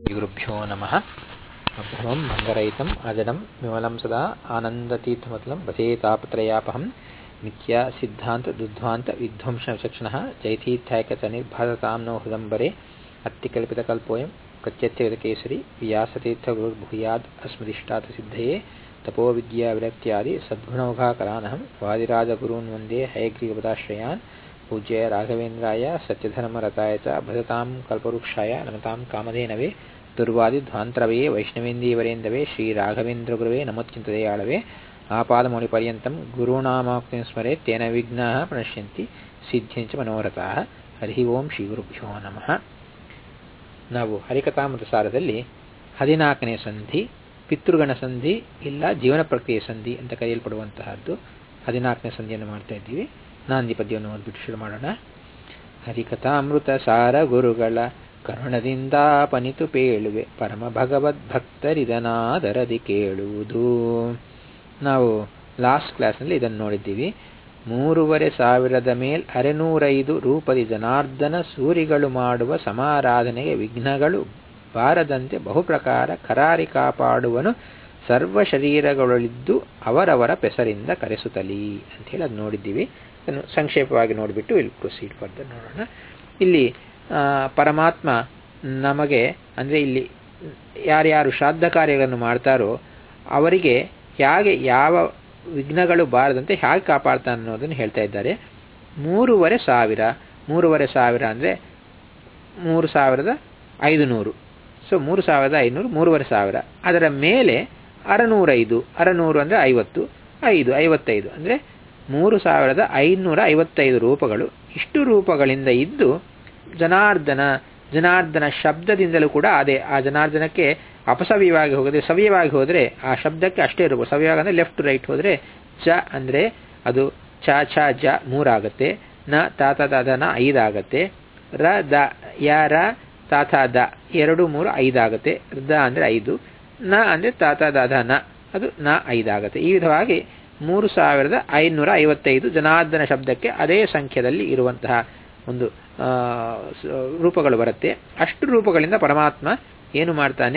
श्रीगुरुभ्यो नमः अभ्रमं भङ्गरहितम् अजडं विमलं सदा आनन्दतीर्थमतलं भजेतापत्रयापहं मिथ्या सिद्धान्तदुद्ध्वान्तविध्वंसविचक्षणः जयतीर्थायकचनिर्भासतां नो हृदम्बरे अत्तिकल्पितकल्पोऽयं प्रत्यत्यविदकेसरी व्यासतीर्थगुरुर्भूयाद् अस्मदिष्टार्थसिद्धये तपोविद्याविरक्त्यादि सद्गुणौघाकरानहं वादिराजगुरून् वन्दे हयग्रीवपदाश्रयान् पूज्य राघवेन्द्राय सत्यधर्मरताय च भजतां कल्पवृक्षाय नमतां कामधेनवे दुर्वादिध्वान्तरवे वैष्णवेन्दीवरेन्दवे श्रीराघवेन्द्रगुरवे नमोच्चिन्तदयाळवे आपादमौलिपर्यन्तं गुरूणामाक्तिं स्मरे तेन विघ्नाः प्रणश्यन्ति ಸಿದ್ಧಿಂಚ ಮನೋರಥಾಹ ಹರಿ ಓಂ ಶ್ರೀ ಗುರುಭ್ಯೋ ನಮಃ ನಾವು ಹರಿಕಥಾಮೃತ ಸಾರದಲ್ಲಿ ಹದಿನಾಲ್ಕನೇ ಸಂಧಿ ಪಿತೃಗಣ ಸಂಧಿ ಇಲ್ಲ ಜೀವನ ಪ್ರಕ್ರಿಯೆ ಸಂಧಿ ಅಂತ ಕರೆಯಲ್ಪಡುವಂತಹದ್ದು ಹದಿನಾಲ್ಕನೇ ಸಂಧಿಯನ್ನು ಮಾಡ್ತಾ ಇದ್ದೀವಿ ನಾಂದಿ ಪದ್ಯವನ್ನು ಓದ್ಬಿಟ್ಟು ಶುರು ಮಾಡೋಣ ಹರಿಕಥಾಮೃತ ಸಾರ ಗುರುಗಳ ಕರುಣದಿಂದ ಪನಿತು ಪೇಳುವೆ ಪರಮ ಭಗವದ್ಭಕ್ತರಿದನಾದರದಿ ಕೇಳುವುದು ನಾವು ಲಾಸ್ಟ್ ಕ್ಲಾಸ್ನಲ್ಲಿ ಇದನ್ನು ನೋಡಿದ್ದೀವಿ ಮೂರುವರೆ ಸಾವಿರದ ಮೇಲ್ ಅರೆನೂರೈದು ರೂಪದಿ ಜನಾರ್ದನ ಸೂರಿಗಳು ಮಾಡುವ ಸಮಾರಾಧನೆಗೆ ವಿಘ್ನಗಳು ಬಾರದಂತೆ ಬಹುಪ್ರಕಾರ ಕರಾರಿ ಕಾಪಾಡುವನು ಸರ್ವ ಶರೀರಗಳಲ್ಲಿದ್ದು ಅವರವರ ಪೆಸರಿಂದ ಕರೆಸುತ್ತಲಿ ಅಂತ ಹೇಳಿ ಅದು ನೋಡಿದ್ದೀವಿ ಅದನ್ನು ಸಂಕ್ಷೇಪವಾಗಿ ನೋಡಿಬಿಟ್ಟು ಇಲ್ಲಿ ಪ್ರೊಸೀಡ್ ಫರ್ದರ್ ನೋಡೋಣ ಇಲ್ಲಿ ಪರಮಾತ್ಮ ನಮಗೆ ಅಂದರೆ ಇಲ್ಲಿ ಯಾರ್ಯಾರು ಶ್ರಾದ್ದ ಕಾರ್ಯಗಳನ್ನು ಮಾಡ್ತಾರೋ ಅವರಿಗೆ ಹೇಗೆ ಯಾವ ವಿಘ್ನಗಳು ಬಾರದಂತೆ ಹೇಗೆ ಕಾಪಾಡ್ತಾನೆ ಅನ್ನೋದನ್ನು ಹೇಳ್ತಾ ಇದ್ದಾರೆ ಮೂರುವರೆ ಸಾವಿರ ಮೂರುವರೆ ಸಾವಿರ ಅಂದರೆ ಮೂರು ಸಾವಿರದ ಐದು ನೂರು ಸೊ ಮೂರು ಸಾವಿರದ ಐನೂರು ಮೂರುವರೆ ಸಾವಿರ ಅದರ ಮೇಲೆ ಅರನೂರೈದು ಅರನೂರು ಅಂದರೆ ಐವತ್ತು ಐದು ಐವತ್ತೈದು ಅಂದರೆ ಮೂರು ಸಾವಿರದ ಐನೂರ ಐವತ್ತೈದು ರೂಪಗಳು ಇಷ್ಟು ರೂಪಗಳಿಂದ ಇದ್ದು ಜನಾರ್ದನ ಜನಾರ್ದನ ಶಬ್ದದಿಂದಲೂ ಕೂಡ ಅದೇ ಆ ಜನಾರ್ದನಕ್ಕೆ ಅಪಸವ್ಯವಾಗಿ ಹೋದರೆ ಸವ್ಯವಾಗಿ ಹೋದರೆ ಆ ಶಬ್ದಕ್ಕೆ ಅಷ್ಟೇ ಇರಬಹುದು ಸವ್ಯವಾಗಿ ಅಂದರೆ ಲೆಫ್ಟ್ ರೈಟ್ ಹೋದರೆ ಚ ಅಂದರೆ ಅದು ಚ ಛ ಜ ಮೂರಾಗತ್ತೆ ನ ತಾತ ದಾದ ನ ಐದಾಗತ್ತೆ ರ ದ ಯ ರ ತಾತ ದ ಎರಡು ಮೂರು ಐದಾಗತ್ತೆ ದ ಅಂದರೆ ಐದು ನ ಅಂದರೆ ತಾತ ದಾದ ನ ಅದು ನ ಐದಾಗತ್ತೆ ಈ ವಿಧವಾಗಿ ಮೂರು ಸಾವಿರದ ಐನೂರ ಐವತ್ತೈದು ಜನಾರ್ದನ ಶಬ್ದಕ್ಕೆ ಅದೇ ಸಂಖ್ಯೆಯಲ್ಲಿ ಇರುವಂತಹ ಒಂದು ರೂಪಗಳು ಬರುತ್ತೆ ಅಷ್ಟು ರೂಪಗಳಿಂದ ಪರಮಾತ್ಮ ಏನು ಮಾಡ್ತಾನೆ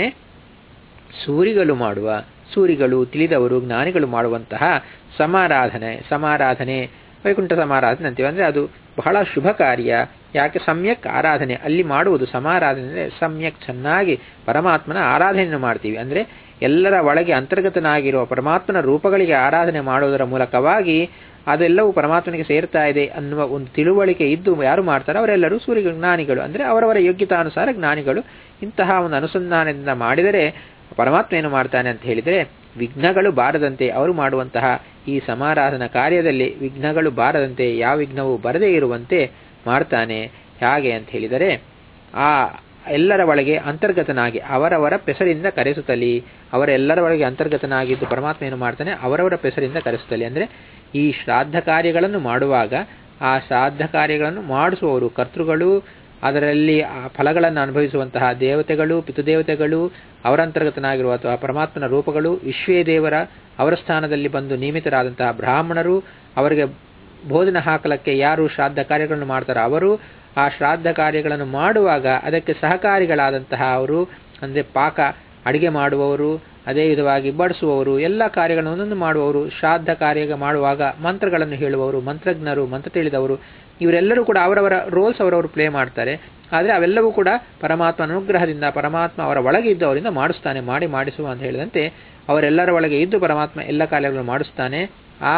ಸೂರಿಗಳು ಮಾಡುವ ಸೂರಿಗಳು ತಿಳಿದವರು ಜ್ಞಾನಿಗಳು ಮಾಡುವಂತಹ ಸಮಾರಾಧನೆ ಸಮಾರಾಧನೆ ವೈಕುಂಠ ಸಮಾರಾಧನೆ ಅಂತೀವಿ ಅಂದರೆ ಅದು ಬಹಳ ಶುಭ ಕಾರ್ಯ ಯಾಕೆ ಸಮ್ಯಕ್ ಆರಾಧನೆ ಅಲ್ಲಿ ಮಾಡುವುದು ಸಮಾರಾಧನೆ ಅಂದರೆ ಸಮ್ಯಕ್ ಚೆನ್ನಾಗಿ ಪರಮಾತ್ಮನ ಆರಾಧನೆಯನ್ನು ಮಾಡ್ತೀವಿ ಅಂದರೆ ಎಲ್ಲರ ಒಳಗೆ ಅಂತರ್ಗತನಾಗಿರುವ ಪರಮಾತ್ಮನ ರೂಪಗಳಿಗೆ ಆರಾಧನೆ ಮಾಡುವುದರ ಮೂಲಕವಾಗಿ ಅದೆಲ್ಲವೂ ಪರಮಾತ್ಮನಿಗೆ ಸೇರ್ತಾ ಇದೆ ಅನ್ನುವ ಒಂದು ತಿಳುವಳಿಕೆ ಇದ್ದು ಯಾರು ಮಾಡ್ತಾರೋ ಅವರೆಲ್ಲರೂ ಸೂರ್ಯ ಜ್ಞಾನಿಗಳು ಅಂದರೆ ಅವರವರ ಯೋಗ್ಯತಾನುಸಾರ ಜ್ಞಾನಿಗಳು ಇಂತಹ ಒಂದು ಅನುಸಂಧಾನದಿಂದ ಮಾಡಿದರೆ ಪರಮಾತ್ಮ ಏನು ಮಾಡ್ತಾನೆ ಅಂತ ಹೇಳಿದರೆ ವಿಘ್ನಗಳು ಬಾರದಂತೆ ಅವರು ಮಾಡುವಂತಹ ಈ ಸಮಾರಾಧನಾ ಕಾರ್ಯದಲ್ಲಿ ವಿಘ್ನಗಳು ಬಾರದಂತೆ ಯಾವ ವಿಘ್ನವೂ ಬರದೇ ಇರುವಂತೆ ಮಾಡ್ತಾನೆ ಹೇಗೆ ಅಂತ ಹೇಳಿದರೆ ಆ ಎಲ್ಲರ ಒಳಗೆ ಅಂತರ್ಗತನಾಗಿ ಅವರವರ ಪೆಸರಿಂದ ಕರೆಸುತ್ತಲಿ ಅವರೆಲ್ಲರ ಒಳಗೆ ಅಂತರ್ಗತನಾಗಿದ್ದು ಪರಮಾತ್ಮ ಏನು ಮಾಡ್ತಾನೆ ಅವರವರ ಪೆಸರಿಂದ ಕರೆಸುತ್ತಲಿ ಅಂದರೆ ಈ ಶ್ರಾದ್ದ ಕಾರ್ಯಗಳನ್ನು ಮಾಡುವಾಗ ಆ ಶ್ರಾದ್ದ ಕಾರ್ಯಗಳನ್ನು ಮಾಡಿಸುವವರು ಕರ್ತೃಗಳು ಅದರಲ್ಲಿ ಆ ಫಲಗಳನ್ನು ಅನುಭವಿಸುವಂತಹ ದೇವತೆಗಳು ಪಿತೃದೇವತೆಗಳು ಅವರಂತರ್ಗತನಾಗಿರುವ ಅಥವಾ ಪರಮಾತ್ಮನ ರೂಪಗಳು ವಿಶ್ವೇ ದೇವರ ಅವರ ಸ್ಥಾನದಲ್ಲಿ ಬಂದು ನೇಮಿತರಾದಂತಹ ಬ್ರಾಹ್ಮಣರು ಅವರಿಗೆ ಬೋಧನೆ ಹಾಕಲಕ್ಕೆ ಯಾರು ಶ್ರಾದ್ದ ಕಾರ್ಯಗಳನ್ನು ಮಾಡ್ತಾರೋ ಅವರು ಆ ಶ್ರಾದ್ದ ಕಾರ್ಯಗಳನ್ನು ಮಾಡುವಾಗ ಅದಕ್ಕೆ ಸಹಕಾರಿಗಳಾದಂತಹ ಅವರು ಅಂದರೆ ಪಾಕ ಅಡಿಗೆ ಮಾಡುವವರು ಅದೇ ವಿಧವಾಗಿ ಬಡಿಸುವವರು ಎಲ್ಲ ಕಾರ್ಯಗಳನ್ನು ಒಂದೊಂದು ಮಾಡುವವರು ಶ್ರಾದ್ದ ಕಾರ್ಯ ಮಾಡುವಾಗ ಮಂತ್ರಗಳನ್ನು ಹೇಳುವವರು ಮಂತ್ರಜ್ಞರು ಮಂತ್ರ ತಿಳಿದವರು ಇವರೆಲ್ಲರೂ ಕೂಡ ಅವರವರ ರೋಲ್ಸ್ ಅವರವರು ಪ್ಲೇ ಮಾಡ್ತಾರೆ ಆದರೆ ಅವೆಲ್ಲವೂ ಕೂಡ ಪರಮಾತ್ಮ ಅನುಗ್ರಹದಿಂದ ಪರಮಾತ್ಮ ಅವರ ಒಳಗೆ ಇದ್ದು ಅವರಿಂದ ಮಾಡಿಸ್ತಾನೆ ಮಾಡಿ ಮಾಡಿಸುವ ಅಂತ ಹೇಳಿದಂತೆ ಅವರೆಲ್ಲರ ಒಳಗೆ ಇದ್ದು ಪರಮಾತ್ಮ ಎಲ್ಲ ಕಾರ್ಯಗಳನ್ನು ಮಾಡಿಸ್ತಾನೆ ಆ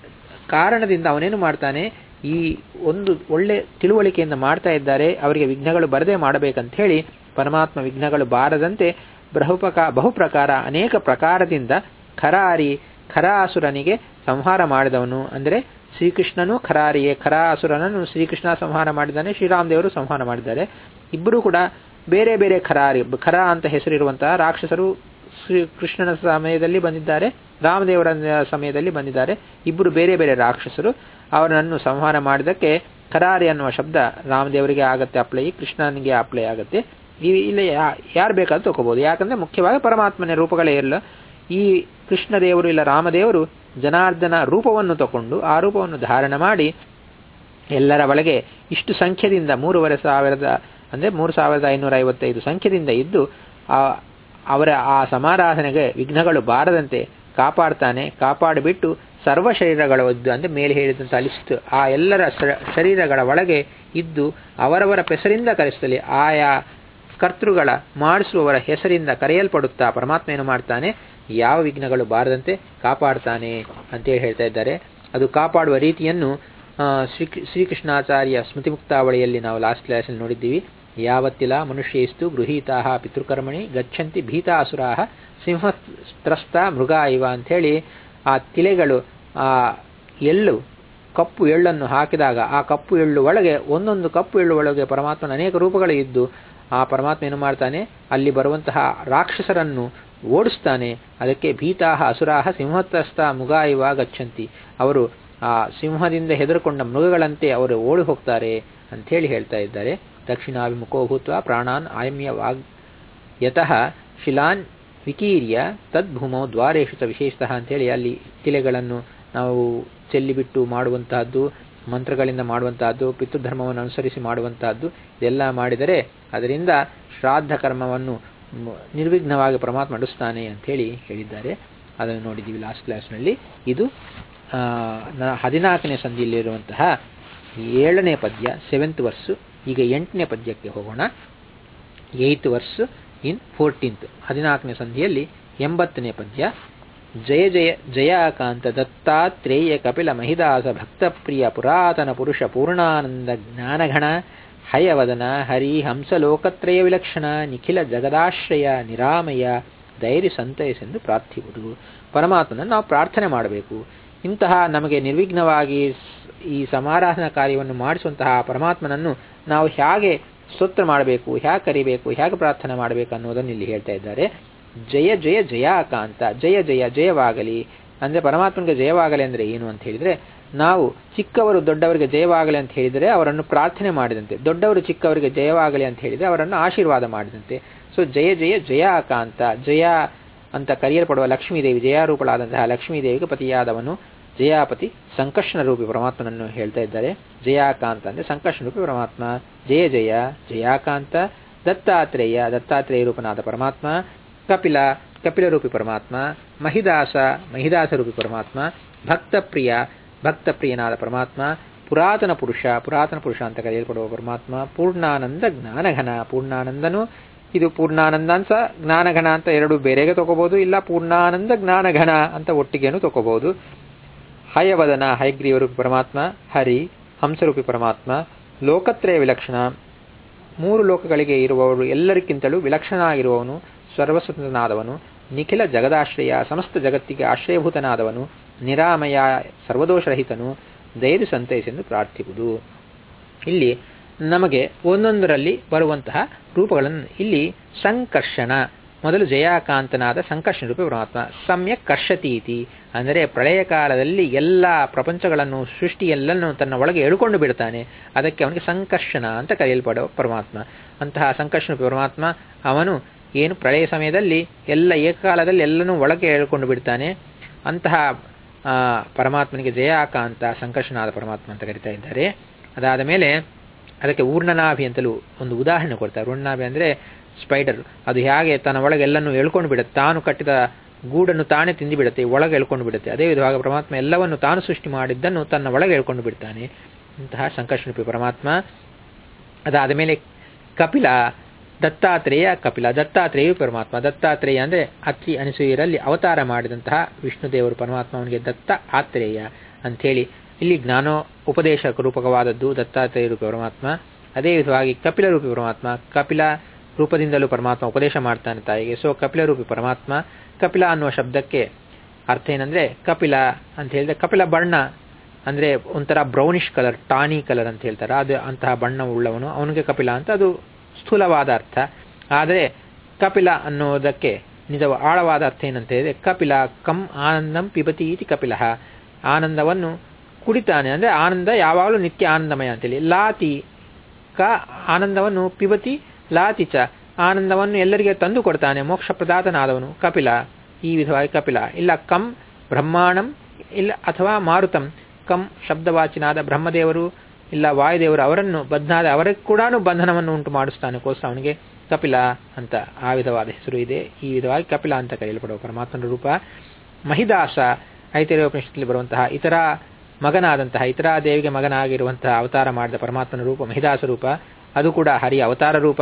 ಕಾರಣದಿಂದ ಅವನೇನು ಮಾಡ್ತಾನೆ ಈ ಒಂದು ಒಳ್ಳೆ ತಿಳುವಳಿಕೆಯಿಂದ ಮಾಡ್ತಾ ಇದ್ದಾರೆ ಅವರಿಗೆ ವಿಘ್ನಗಳು ಬರದೇ ಮಾಡಬೇಕಂತ ಹೇಳಿ ಪರಮಾತ್ಮ ವಿಘ್ನಗಳು ಬಾರದಂತೆ ಬಹುಪ್ರಕಾ ಬಹುಪ್ರಕಾರ ಅನೇಕ ಪ್ರಕಾರದಿಂದ ಖರಾರಿ ಖರಾಸುರನಿಗೆ ಸಂಹಾರ ಮಾಡಿದವನು ಅಂದರೆ ಶ್ರೀಕೃಷ್ಣನು ಖರಾರಿಯೇ ಖರಾಸುರನನ್ನು ಶ್ರೀಕೃಷ್ಣ ಸಂಹಾರ ಮಾಡಿದ್ದಾನೆ ಶ್ರೀರಾಮದೇವರು ಸಂಹಾರ ಮಾಡಿದ್ದಾರೆ ಇಬ್ಬರೂ ಕೂಡ ಬೇರೆ ಬೇರೆ ಖರಾರಿ ಖರ ಅಂತ ಹೆಸರಿರುವಂತಹ ರಾಕ್ಷಸರು ಶ್ರೀ ಕೃಷ್ಣನ ಸಮಯದಲ್ಲಿ ಬಂದಿದ್ದಾರೆ ರಾಮದೇವರ ಸಮಯದಲ್ಲಿ ಬಂದಿದ್ದಾರೆ ಇಬ್ಬರು ಬೇರೆ ಬೇರೆ ರಾಕ್ಷಸರು ಅವರನ್ನು ಸಂಹಾರ ಮಾಡಿದಕ್ಕೆ ಖರಾರಿ ಅನ್ನುವ ಶಬ್ದ ರಾಮದೇವರಿಗೆ ಆಗತ್ತೆ ಅಪ್ಲೈ ಕೃಷ್ಣನಿಗೆ ಅಪ್ಲೈ ಆಗುತ್ತೆ ಈ ಇಲ್ಲಿ ಯಾರು ಬೇಕಾದ್ರೂ ತಗೋಬಹುದು ಯಾಕಂದ್ರೆ ಮುಖ್ಯವಾಗಿ ಪರಮಾತ್ಮನ ರೂಪಗಳೇ ಇಲ್ಲ ಈ ಕೃಷ್ಣದೇವರು ಇಲ್ಲ ರಾಮದೇವರು ಜನಾರ್ದನ ರೂಪವನ್ನು ತಗೊಂಡು ಆ ರೂಪವನ್ನು ಧಾರಣ ಮಾಡಿ ಎಲ್ಲರ ಒಳಗೆ ಇಷ್ಟು ಸಂಖ್ಯೆಯಿಂದ ಮೂರುವರೆ ಸಾವಿರದ ಅಂದರೆ ಮೂರು ಸಾವಿರದ ಐನೂರ ಐವತ್ತೈದು ಸಂಖ್ಯೆದಿಂದ ಇದ್ದು ಅವರ ಆ ಸಮಾರಾಧನೆಗೆ ವಿಘ್ನಗಳು ಬಾರದಂತೆ ಕಾಪಾಡ್ತಾನೆ ಕಾಪಾಡಿಬಿಟ್ಟು ಸರ್ವ ಶರೀರಗಳ ಒದ್ದು ಅಂದರೆ ಮೇಲೆ ಹೇಳಿದಂಥ ಲಿಸ್ಟ್ ಆ ಎಲ್ಲರ ಶರೀರಗಳ ಒಳಗೆ ಇದ್ದು ಅವರವರ ಹೆಸರಿಂದ ಕರೆಸ್ತಲಿ ಆಯಾ ಕರ್ತೃಗಳ ಮಾಡಿಸುವವರ ಹೆಸರಿಂದ ಕರೆಯಲ್ಪಡುತ್ತಾ ಪರಮಾತ್ಮ ಏನು ಮಾಡ್ತಾನೆ ಯಾವ ವಿಘ್ನಗಳು ಬಾರದಂತೆ ಕಾಪಾಡ್ತಾನೆ ಅಂತೇಳಿ ಹೇಳ್ತಾ ಇದ್ದಾರೆ ಅದು ಕಾಪಾಡುವ ರೀತಿಯನ್ನು ಶ್ರೀ ಶ್ರೀಕೃಷ್ಣಾಚಾರ್ಯ ಸ್ಮೃತಿ ಮುಕ್ತಾವಳಿಯಲ್ಲಿ ನಾವು ಲಾಸ್ಟ್ ಕ್ಲಾಸಲ್ಲಿ ನೋಡಿದ್ದೀವಿ ಯಾವತ್ತಿಲ ಮನುಷ್ಯೇಸ್ತು ಗೃಹೀತಾ ಪಿತೃಕರ್ಮಣಿ ಗಚ್ಚಂತಿ ಭೀತಾಸುರಾ ಸಿಂಹಸ್ತ್ರಸ್ತ ಮೃಗ ಇವ ಅಂಥೇಳಿ ಆ ತಿಲೆಗಳು ಆ ಎಳ್ಳು ಕಪ್ಪು ಎಳ್ಳನ್ನು ಹಾಕಿದಾಗ ಆ ಕಪ್ಪು ಎಳ್ಳು ಒಳಗೆ ಒಂದೊಂದು ಕಪ್ಪು ಎಳ್ಳು ಒಳಗೆ ಪರಮಾತ್ಮನ ಅನೇಕ ರೂಪಗಳು ಇದ್ದು ಆ ಪರಮಾತ್ಮ ಏನು ಮಾಡ್ತಾನೆ ಅಲ್ಲಿ ಬರುವಂತಹ ರಾಕ್ಷಸರನ್ನು ಓಡಿಸ್ತಾನೆ ಅದಕ್ಕೆ ಭೀತಾಹ ಅಸುರಾಹ ಸಿಂಹತ್ರಸ್ತ ಮುಗ ಇವ ಗಚ್ಚಂತಿ ಅವರು ಆ ಸಿಂಹದಿಂದ ಹೆದರುಕೊಂಡ ಮೃಗಗಳಂತೆ ಅವರು ಓಡಿ ಹೋಗ್ತಾರೆ ಅಂಥೇಳಿ ಹೇಳ್ತಾ ಇದ್ದಾರೆ ದಕ್ಷಿಣಾಭಿಮುಖೋ ಭೂತ್ವ ಪ್ರಾಣಾನ್ ಆಯಮ್ಯ ವಾಗ್ ಯತಃ ಶಿಲಾನ್ ವಿಕೀರ್ಯ ತದ್ಭೂಮೋ ದ್ವಾರೇಶು ಚ ವಿಶೇಷತಃ ಅಂತೇಳಿ ಅಲ್ಲಿ ತಿಲೆಗಳನ್ನು ನಾವು ಚೆಲ್ಲಿಬಿಟ್ಟು ಮಾಡುವಂತಹದ್ದು ಮಂತ್ರಗಳಿಂದ ಮಾಡುವಂತಹದ್ದು ಪಿತೃಧರ್ಮವನ್ನು ಅನುಸರಿಸಿ ಮಾಡುವಂತಹದ್ದು ಇದೆಲ್ಲ ಮಾಡಿದರೆ ಅದರಿಂದ ಶ್ರಾದ್ದ ಕರ್ಮವನ್ನು ನಿರ್ವಿಘ್ನವಾಗಿ ಪರಮಾತ್ಮ ನಡೆಸ್ತಾನೆ ಅಂಥೇಳಿ ಹೇಳಿದ್ದಾರೆ ಅದನ್ನು ನೋಡಿದ್ದೀವಿ ಲಾಸ್ಟ್ ಕ್ಲಾಸ್ನಲ್ಲಿ ಇದು ಹದಿನಾಲ್ಕನೇ ಸಂಧಿಯಲ್ಲಿರುವಂತಹ ಏಳನೇ ಪದ್ಯ ಸೆವೆಂತ್ ವರ್ಸು ಈಗ ಎಂಟನೇ ಪದ್ಯಕ್ಕೆ ಹೋಗೋಣ ಏಯ್ತ್ ವರ್ಸ್ ಇನ್ ಫೋರ್ಟೀನ್ತ್ ಹದಿನಾಲ್ಕನೇ ಸಂಧಿಯಲ್ಲಿ ಎಂಬತ್ತನೇ ಪದ್ಯ ಜಯ ಜಯ ಜಯಾಕಾಂತ ದತ್ತಾತ್ರೇಯ ಕಪಿಲ ಮಹಿದಾಸ ಭಕ್ತಪ್ರಿಯ ಪುರಾತನ ಪುರುಷ ಪೂರ್ಣಾನಂದ ಜ್ಞಾನಘಣ ಹಯವದನ ಹರಿ ಹಂಸಲೋಕತ್ರಯ ವಿಲಕ್ಷಣ ನಿಖಿಲ ಜಗದಾಶ್ರಯ ನಿರಾಮಯ ಧೈರ್ಯ ಸಂತೈಸೆಂದು ಪ್ರಾರ್ಥಿಸುವುದು ಪರಮಾತ್ಮನನ್ನು ನಾವು ಪ್ರಾರ್ಥನೆ ಮಾಡಬೇಕು ಇಂತಹ ನಮಗೆ ನಿರ್ವಿಘ್ನವಾಗಿ ಈ ಸಮಾರಾಧನಾ ಕಾರ್ಯವನ್ನು ಮಾಡಿಸುವಂತಹ ಪರಮಾತ್ಮನನ್ನು ನಾವು ಹೇಗೆ ಸ್ತೋತ್ರ ಮಾಡಬೇಕು ಹೇಗೆ ಕರಿಬೇಕು ಹೇಗೆ ಪ್ರಾರ್ಥನೆ ಮಾಡಬೇಕು ಅನ್ನೋದನ್ನು ಇಲ್ಲಿ ಹೇಳ್ತಾ ಇದ್ದಾರೆ ಜಯ ಜಯ ಜಯಾಕಾಂತ ಜಯ ಜಯ ಜಯವಾಗಲಿ ಅಂದರೆ ಪರಮಾತ್ಮನಿಗೆ ಜಯವಾಗಲಿ ಅಂದರೆ ಏನು ಅಂತ ಹೇಳಿದರೆ ನಾವು ಚಿಕ್ಕವರು ದೊಡ್ಡವರಿಗೆ ಜಯವಾಗಲಿ ಅಂತ ಹೇಳಿದರೆ ಅವರನ್ನು ಪ್ರಾರ್ಥನೆ ಮಾಡಿದಂತೆ ದೊಡ್ಡವರು ಚಿಕ್ಕವರಿಗೆ ಜಯವಾಗಲಿ ಅಂತ ಹೇಳಿದರೆ ಅವರನ್ನು ಆಶೀರ್ವಾದ ಮಾಡಿದಂತೆ ಸೊ ಜಯ ಜಯ ಜಯಾಕಾಂತ ಜಯ ಅಂತ ಕರೆಯಲ್ಪಡುವ ಲಕ್ಷ್ಮೀದೇವಿ ಜಯಾರೂಪಳಾದಂತಹ ಲಕ್ಷ್ಮೀದೇವಿಗೆ ಪತಿಯಾದವನು ಜಯಾಪತಿ ಸಂಕರ್ಷಣ ರೂಪಿ ಪರಮಾತ್ಮನನ್ನು ಹೇಳ್ತಾ ಇದ್ದಾರೆ ಜಯಾಕಾಂತ ಅಂದರೆ ಸಂಕರ್ಷಣ ರೂಪಿ ಪರಮಾತ್ಮ ಜಯ ಜಯ ಜಯಾಕಾಂತ ದತ್ತಾತ್ರೇಯ ದತ್ತಾತ್ರೇಯ ರೂಪನಾದ ಪರಮಾತ್ಮ ಕಪಿಲ ಕಪಿಲ ರೂಪಿ ಪರಮಾತ್ಮ ಮಹಿದಾಸ ಮಹಿದಾಸ ರೂಪಿ ಪರಮಾತ್ಮ ಭಕ್ತಪ್ರಿಯ ಭಕ್ತಪ್ರಿಯನಾದ ಪರಮಾತ್ಮ ಪುರಾತನ ಪುರುಷ ಪುರಾತನ ಪುರುಷ ಅಂತ ಕರೆಯಲ್ಪಡುವ ಪರಮಾತ್ಮ ಪೂರ್ಣಾನಂದ ಜ್ಞಾನಘನ ಪೂರ್ಣಾನಂದನು ಇದು ಪೂರ್ಣಾನಂದ ಅಂತ ಜ್ಞಾನಘನ ಅಂತ ಎರಡು ಬೇರೆಗೆ ತಗೋಬಹುದು ಇಲ್ಲ ಪೂರ್ಣಾನಂದ ಜ್ಞಾನಘನ ಅಂತ ಒಟ್ಟಿಗೆನೂ ತಗೋಬಹುದು ಹಯವದನ ಹಯಗ್ರೀವರೂಪಿ ಪರಮಾತ್ಮ ಹರಿ ಹಂಸರೂಪಿ ಪರಮಾತ್ಮ ಲೋಕತ್ರಯ ವಿಲಕ್ಷಣ ಮೂರು ಲೋಕಗಳಿಗೆ ಇರುವವರು ಎಲ್ಲರಿಗಿಂತಲೂ ವಿಲಕ್ಷಣ ಆಗಿರುವವನು ಸರ್ವಸ್ವತಂತ್ರನಾದವನು ನಿಖಿಲ ಜಗದಾಶ್ರಯ ಸಮಸ್ತ ಜಗತ್ತಿಗೆ ಆಶ್ರಯಭೂತನಾದವನು ನಿರಾಮಯ ಸರ್ವದೋಷರಹಿತನು ಧೈರ್ಯ ಸಂತೈಸೆಂದು ಪ್ರಾರ್ಥಿಸುವುದು ಇಲ್ಲಿ ನಮಗೆ ಒಂದೊಂದರಲ್ಲಿ ಬರುವಂತಹ ರೂಪಗಳನ್ನು ಇಲ್ಲಿ ಸಂಕರ್ಷಣ ಮೊದಲು ಜಯಾಕಾಂತನಾದ ಸಂಕರ್ಷಣ ರೂಪ ಪರಮಾತ್ಮ ಸಮ್ಯಕ್ ಕರ್ಷತೀತಿ ಅಂದರೆ ಪ್ರಳಯ ಕಾಲದಲ್ಲಿ ಎಲ್ಲ ಪ್ರಪಂಚಗಳನ್ನು ಸೃಷ್ಟಿಯೆಲ್ಲನ್ನು ತನ್ನ ಒಳಗೆ ಎಳ್ಕೊಂಡು ಬಿಡ್ತಾನೆ ಅದಕ್ಕೆ ಅವನಿಗೆ ಸಂಕರ್ಷಣ ಅಂತ ಕರೆಯಲ್ಪಡುವ ಪರಮಾತ್ಮ ಅಂತಹ ಸಂಕರ್ಷಣ ಪರಮಾತ್ಮ ಅವನು ಏನು ಪ್ರಳಯ ಸಮಯದಲ್ಲಿ ಎಲ್ಲ ಏಕಕಾಲದಲ್ಲಿ ಎಲ್ಲನೂ ಒಳಗೆ ಎಳ್ಕೊಂಡು ಬಿಡ್ತಾನೆ ಅಂತಹ ಪರಮಾತ್ಮನಿಗೆ ಜಯಾಕಾಂತ ಸಂಕರ್ಷಣಾದ ಪರಮಾತ್ಮ ಅಂತ ಕರಿತಾ ಇದ್ದಾರೆ ಅದಾದ ಮೇಲೆ ಅದಕ್ಕೆ ಊರ್ಣನಾಭಿ ಅಂತಲೂ ಒಂದು ಉದಾಹರಣೆ ಕೊಡ್ತಾರೆ ಊರ್ಣನಾಭಿ ಅಂದರೆ ಸ್ಪೈಡರ್ ಅದು ಹೇಗೆ ತನ್ನ ಒಳಗೆ ಎಲ್ಲನೂ ಎಳ್ಕೊಂಡು ಬಿಡುತ್ತೆ ತಾನು ಕಟ್ಟಿದ ಗೂಡನ್ನು ತಾನೇ ತಿಂದು ಬಿಡುತ್ತೆ ಒಳಗೆ ಎಳ್ಕೊಂಡು ಬಿಡುತ್ತೆ ಅದೇ ವಿಧವಾಗಿ ಪರಮಾತ್ಮ ಎಲ್ಲವನ್ನು ತಾನು ಸೃಷ್ಟಿ ಮಾಡಿದ್ದನ್ನು ತನ್ನ ಒಳಗೆ ಎಳ್ಕೊಂಡು ಬಿಡ್ತಾನೆ ಇಂತಹ ಸಂಕರ್ಷಣೂಪಿ ಪರಮಾತ್ಮ ಅದಾದ ಮೇಲೆ ಕಪಿಲ ದತ್ತಾತ್ರೇಯ ಕಪಿಲ ದತ್ತಾತ್ರೇಯ ಪರಮಾತ್ಮ ದತ್ತಾತ್ರೇಯ ಅಂದರೆ ಅತ್ರಿ ಅನಿಸೂಯರಲ್ಲಿ ಅವತಾರ ಮಾಡಿದಂತಹ ವಿಷ್ಣುದೇವರು ಪರಮಾತ್ಮ ಅವನಿಗೆ ದತ್ತ ಆತ್ರೇಯ ಅಂಥೇಳಿ ಇಲ್ಲಿ ಜ್ಞಾನೋ ಉಪದೇಶ ರೂಪಕವಾದದ್ದು ದತ್ತಾತ್ರೇಯ ರೂಪಿ ಪರಮಾತ್ಮ ಅದೇ ವಿಧವಾಗಿ ಕಪಿಲ ರೂಪಿ ಪರಮಾತ್ಮ ಕಪಿಲ ರೂಪದಿಂದಲೂ ಪರಮಾತ್ಮ ಉಪದೇಶ ಮಾಡ್ತಾನೆ ತಾಯಿಗೆ ಸೊ ಕಪಿಲ ರೂಪಿ ಪರಮಾತ್ಮ ಕಪಿಲ ಅನ್ನುವ ಶಬ್ದಕ್ಕೆ ಅರ್ಥ ಏನಂದ್ರೆ ಕಪಿಲ ಅಂತ ಹೇಳಿದ್ರೆ ಕಪಿಲ ಬಣ್ಣ ಅಂದ್ರೆ ಒಂಥರ ಬ್ರೌನಿಶ್ ಕಲರ್ ಟಾನಿ ಕಲರ್ ಅಂತ ಹೇಳ್ತಾರೆ ಅದು ಅಂತಹ ಬಣ್ಣ ಉಳ್ಳವನು ಅವನಿಗೆ ಕಪಿಲ ಅಂತ ಅದು ಸ್ಥೂಲವಾದ ಅರ್ಥ ಆದರೆ ಕಪಿಲ ಅನ್ನೋದಕ್ಕೆ ನಿಜ ಆಳವಾದ ಅರ್ಥ ಏನಂತ ಹೇಳಿದ್ರೆ ಕಪಿಲ ಕಂ ಆನಂದಂ ಪಿಬತಿ ಇತಿ ಕಪಿಲ ಆನಂದವನ್ನು ಕುಡಿತಾನೆ ಅಂದ್ರೆ ಆನಂದ ಯಾವಾಗಲೂ ನಿತ್ಯ ಆನಂದಮಯ ಅಂತೇಳಿ ಲಾತಿ ಕ ಆನಂದವನ್ನು ಪಿಬತಿ ಲಾತಿ ಚ ಆನಂದವನ್ನು ಎಲ್ಲರಿಗೆ ತಂದು ಕೊಡ್ತಾನೆ ಮೋಕ್ಷ ಪ್ರದಾತನಾದವನು ಕಪಿಲ ಈ ವಿಧವಾಗಿ ಕಪಿಲ ಇಲ್ಲ ಕಂ ಬ್ರಹ್ಮಾಣಂ ಇಲ್ಲ ಅಥವಾ ಮಾರುತಂ ಕಂ ಶಬ್ದವಾಚಿನಾದ ಬ್ರಹ್ಮದೇವರು ಇಲ್ಲ ವಾಯುದೇವರು ಅವರನ್ನು ಬದ್ನಾದ ಅವರಿಗೆ ಕೂಡ ಬಂಧನವನ್ನು ಉಂಟು ಮಾಡಿಸ್ತಾನೆ ಕೋಸ್ಕರ ಅವನಿಗೆ ಕಪಿಲ ಅಂತ ಆ ವಿಧವಾದ ಹೆಸರು ಇದೆ ಈ ವಿಧವಾಗಿ ಕಪಿಲ ಅಂತ ಕರೆಯಲ್ಪಡುವ ಪರಮಾತ್ಮನ ರೂಪ ಮಹಿದಾಸ ಐತರೇಯ ಉಪನಿಷತ್ತಲ್ಲಿ ಬರುವಂತಹ ಇತರ ಮಗನಾದಂತಹ ಇತರ ದೇವಿಗೆ ಮಗನಾಗಿರುವಂತಹ ಅವತಾರ ಮಾಡಿದ ಪರಮಾತ್ಮನ ರೂಪ ಮಹಿದಾಸ ರೂಪ ಅದು ಕೂಡ ಹರಿಯ ಅವತಾರ ರೂಪ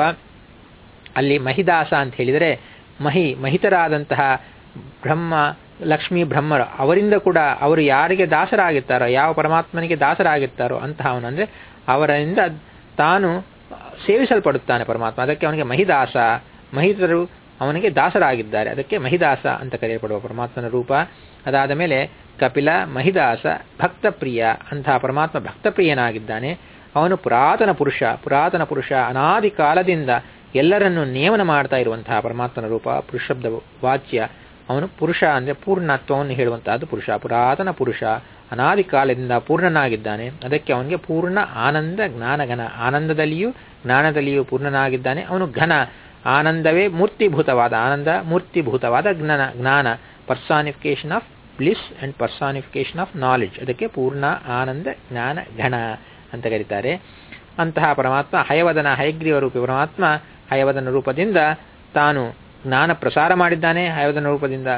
ಅಲ್ಲಿ ಮಹಿದಾಸ ಅಂತ ಹೇಳಿದರೆ ಮಹಿ ಮಹಿತರಾದಂತಹ ಬ್ರಹ್ಮ ಲಕ್ಷ್ಮೀ ಬ್ರಹ್ಮರು ಅವರಿಂದ ಕೂಡ ಅವರು ಯಾರಿಗೆ ದಾಸರಾಗಿರ್ತಾರೋ ಯಾವ ಪರಮಾತ್ಮನಿಗೆ ದಾಸರಾಗಿರ್ತಾರೋ ಅಂತಹವನು ಅಂದರೆ ಅವರಿಂದ ತಾನು ಸೇವಿಸಲ್ಪಡುತ್ತಾನೆ ಪರಮಾತ್ಮ ಅದಕ್ಕೆ ಅವನಿಗೆ ಮಹಿದಾಸ ಮಹಿತರು ಅವನಿಗೆ ದಾಸರಾಗಿದ್ದಾರೆ ಅದಕ್ಕೆ ಮಹಿದಾಸ ಅಂತ ಕರೆಯಲ್ಪಡುವ ಪರಮಾತ್ಮನ ರೂಪ ಅದಾದ ಮೇಲೆ ಕಪಿಲ ಮಹಿದಾಸ ಭಕ್ತಪ್ರಿಯ ಅಂತಹ ಪರಮಾತ್ಮ ಭಕ್ತಪ್ರಿಯನಾಗಿದ್ದಾನೆ ಅವನು ಪುರಾತನ ಪುರುಷ ಪುರಾತನ ಪುರುಷ ಅನಾದಿ ಕಾಲದಿಂದ ಎಲ್ಲರನ್ನು ನೇಮನ ಮಾಡ್ತಾ ಇರುವಂತಹ ಪರಮಾತ್ಮನ ರೂಪ ಪುರುಷಬ್ದ ವಾಚ್ಯ ಅವನು ಪುರುಷ ಅಂದರೆ ಪೂರ್ಣತ್ವವನ್ನು ಹೇಳುವಂತಹದ್ದು ಪುರುಷ ಪುರಾತನ ಪುರುಷ ಅನಾದಿ ಕಾಲದಿಂದ ಪೂರ್ಣನಾಗಿದ್ದಾನೆ ಅದಕ್ಕೆ ಅವನಿಗೆ ಪೂರ್ಣ ಆನಂದ ಜ್ಞಾನಘನ ಆನಂದದಲ್ಲಿಯೂ ಜ್ಞಾನದಲ್ಲಿಯೂ ಪೂರ್ಣನಾಗಿದ್ದಾನೆ ಅವನು ಘನ ಆನಂದವೇ ಮೂರ್ತಿಭೂತವಾದ ಆನಂದ ಮೂರ್ತಿಭೂತವಾದ ಜ್ಞಾನ ಜ್ಞಾನ personification of bliss and personification of knowledge ಅದಕ್ಕೆ ಪೂರ್ಣ ಆನಂದ ಜ್ಞಾನ ಘನ ಅಂತ ಕರೀತಾರೆ ಅಂತಹ ಪರಮಾತ್ಮ ಹಯವದನ ಹಯಗ್ರೀವ ರೂಪಿ ಪರಮಾತ್ಮ ಹಯವದನ ರೂಪದಿಂದ ತಾನು ಜ್ಞಾನ ಪ್ರಸಾರ ಮಾಡಿದ್ದಾನೆ ಹಯವದನ ರೂಪದಿಂದ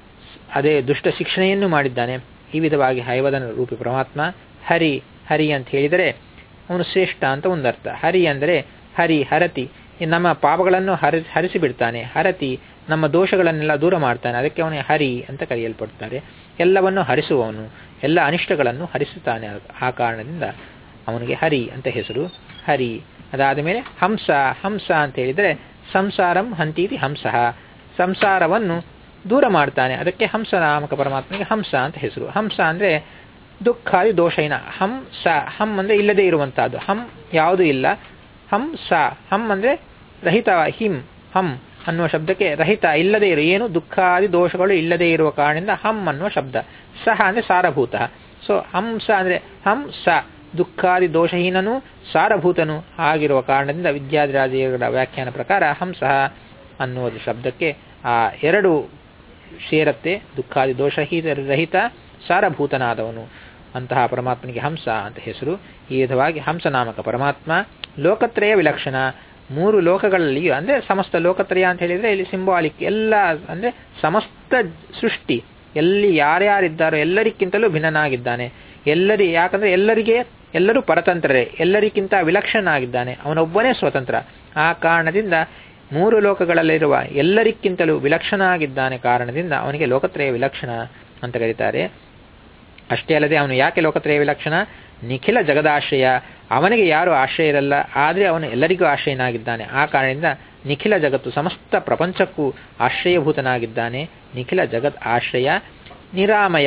ಅದೇ ದುಷ್ಟ ಶಿಕ್ಷಣೆಯನ್ನು ಮಾಡಿದ್ದಾನೆ ಈ ವಿಧವಾಗಿ ಹಯವದನ ರೂಪಿ ಪರಮಾತ್ಮ ಹರಿ ಹರಿ ಅಂತ ಹೇಳಿದರೆ ಅವನು ಶ್ರೇಷ್ಠ ಅಂತ ಒಂದರ್ಥ ಹರಿ ಅಂದರೆ ಹರಿ ಹರತಿ ನಮ್ಮ ಪಾಪಗಳನ್ನು ಹರಿ ಹರಿಸಿ ಬಿಡ್ತಾನೆ ಹರತಿ ನಮ್ಮ ದೋಷಗಳನ್ನೆಲ್ಲ ದೂರ ಮಾಡ್ತಾನೆ ಅದಕ್ಕೆ ಅವನಿಗೆ ಹರಿ ಅಂತ ಕರೆಯಲ್ಪಡ್ತಾರೆ ಎಲ್ಲವನ್ನು ಹರಿಸುವವನು ಎಲ್ಲ ಅನಿಷ್ಟಗಳನ್ನು ಹರಿಸುತ್ತಾನೆ ಆ ಕಾರಣದಿಂದ ಅವನಿಗೆ ಹರಿ ಅಂತ ಹೆಸರು ಹರಿ ಅದಾದ ಮೇಲೆ ಹಂಸ ಹಂಸ ಅಂತ ಹೇಳಿದರೆ ಸಂಸಾರಂ ಹಂತೀತಿ ಹಂಸ ಸಂಸಾರವನ್ನು ದೂರ ಮಾಡ್ತಾನೆ ಅದಕ್ಕೆ ಹಂಸ ನಾಮಕ ಪರಮಾತ್ಮನಿಗೆ ಹಂಸ ಅಂತ ಹೆಸರು ಹಂಸ ಅಂದರೆ ದುಃಖಾದಿ ದೋಷೈನ ಹಂಸ ಹಂ ಅಂದರೆ ಇಲ್ಲದೆ ಇರುವಂತಹದ್ದು ಹಂ ಯಾವುದೂ ಇಲ್ಲ ಹಂಸ ಹಂ ಅಂದರೆ ರಹಿತ ಹಿಂ ಹಂ ಅನ್ನುವ ಶಬ್ದಕ್ಕೆ ರಹಿತ ಇಲ್ಲದೆ ಇರು ಏನು ದುಃಖಾದಿ ದೋಷಗಳು ಇಲ್ಲದೆ ಇರುವ ಕಾರಣದಿಂದ ಹಂ ಅನ್ನುವ ಶಬ್ದ ಸಹ ಅಂದರೆ ಸಾರಭೂತ ಸೊ ಹಂಸ ಅಂದರೆ ಹಂಸ ದುಃಖಾದಿ ದೋಷಹೀನನು ಸಾರಭೂತನು ಆಗಿರುವ ಕಾರಣದಿಂದ ವಿದ್ಯಾಧಿರಾಜಿಗಳ ವ್ಯಾಖ್ಯಾನ ಪ್ರಕಾರ ಹಂಸ ಅನ್ನುವುದು ಶಬ್ದಕ್ಕೆ ಆ ಎರಡು ಸೇರತ್ತೆ ದುಃಖಾದಿ ದೋಷಹೀನ ರಹಿತ ಸಾರಭೂತನಾದವನು ಅಂತಹ ಪರಮಾತ್ಮನಿಗೆ ಹಂಸ ಅಂತ ಹೆಸರು ಈ ವಿಧವಾಗಿ ಹಂಸನಾಮಕ ಪರಮಾತ್ಮ ಲೋಕತ್ರಯ ವಿಲಕ್ಷಣ ಮೂರು ಲೋಕಗಳಲ್ಲಿಯೂ ಅಂದರೆ ಸಮಸ್ತ ಲೋಕತ್ರಯ ಅಂತ ಹೇಳಿದರೆ ಇಲ್ಲಿ ಸಿಂಬಾಲಿಕ್ ಎಲ್ಲ ಅಂದರೆ ಸಮಸ್ತ ಸೃಷ್ಟಿ ಎಲ್ಲಿ ಯಾರ್ಯಾರಿದ್ದಾರೋ ಎಲ್ಲರಿಗಿಂತಲೂ ಭಿನ್ನನಾಗಿದ್ದಾನೆ ಎಲ್ಲರಿ ಯಾಕಂದ್ರೆ ಎಲ್ಲರಿಗೆ ಎಲ್ಲರೂ ಪರತಂತ್ರರೇ ಎಲ್ಲರಿಗಿಂತ ವಿಲಕ್ಷಣನಾಗಿದ್ದಾನೆ ಅವನೊಬ್ಬನೇ ಸ್ವತಂತ್ರ ಆ ಕಾರಣದಿಂದ ಮೂರು ಲೋಕಗಳಲ್ಲಿರುವ ಎಲ್ಲರಿಗಿಂತಲೂ ವಿಲಕ್ಷಣನಾಗಿದ್ದಾನೆ ಕಾರಣದಿಂದ ಅವನಿಗೆ ಲೋಕತ್ರಯ ವಿಲಕ್ಷಣ ಅಂತ ಕರೀತಾರೆ ಅಷ್ಟೇ ಅಲ್ಲದೆ ಅವನು ಯಾಕೆ ಲೋಕತ್ರಯ ವಿಲಕ್ಷಣ ನಿಖಿಲ ಜಗದಾಶ್ರಯ ಅವನಿಗೆ ಯಾರು ಆಶ್ರಯ ಇರಲ್ಲ ಆದರೆ ಅವನು ಎಲ್ಲರಿಗೂ ಆಶ್ರಯನಾಗಿದ್ದಾನೆ ಆ ಕಾರಣದಿಂದ ನಿಖಿಲ ಜಗತ್ತು ಸಮಸ್ತ ಪ್ರಪಂಚಕ್ಕೂ ಆಶ್ರಯಭೂತನಾಗಿದ್ದಾನೆ ನಿಖಿಲ ಜಗತ್ ಆಶ್ರಯ ನಿರಾಮಯ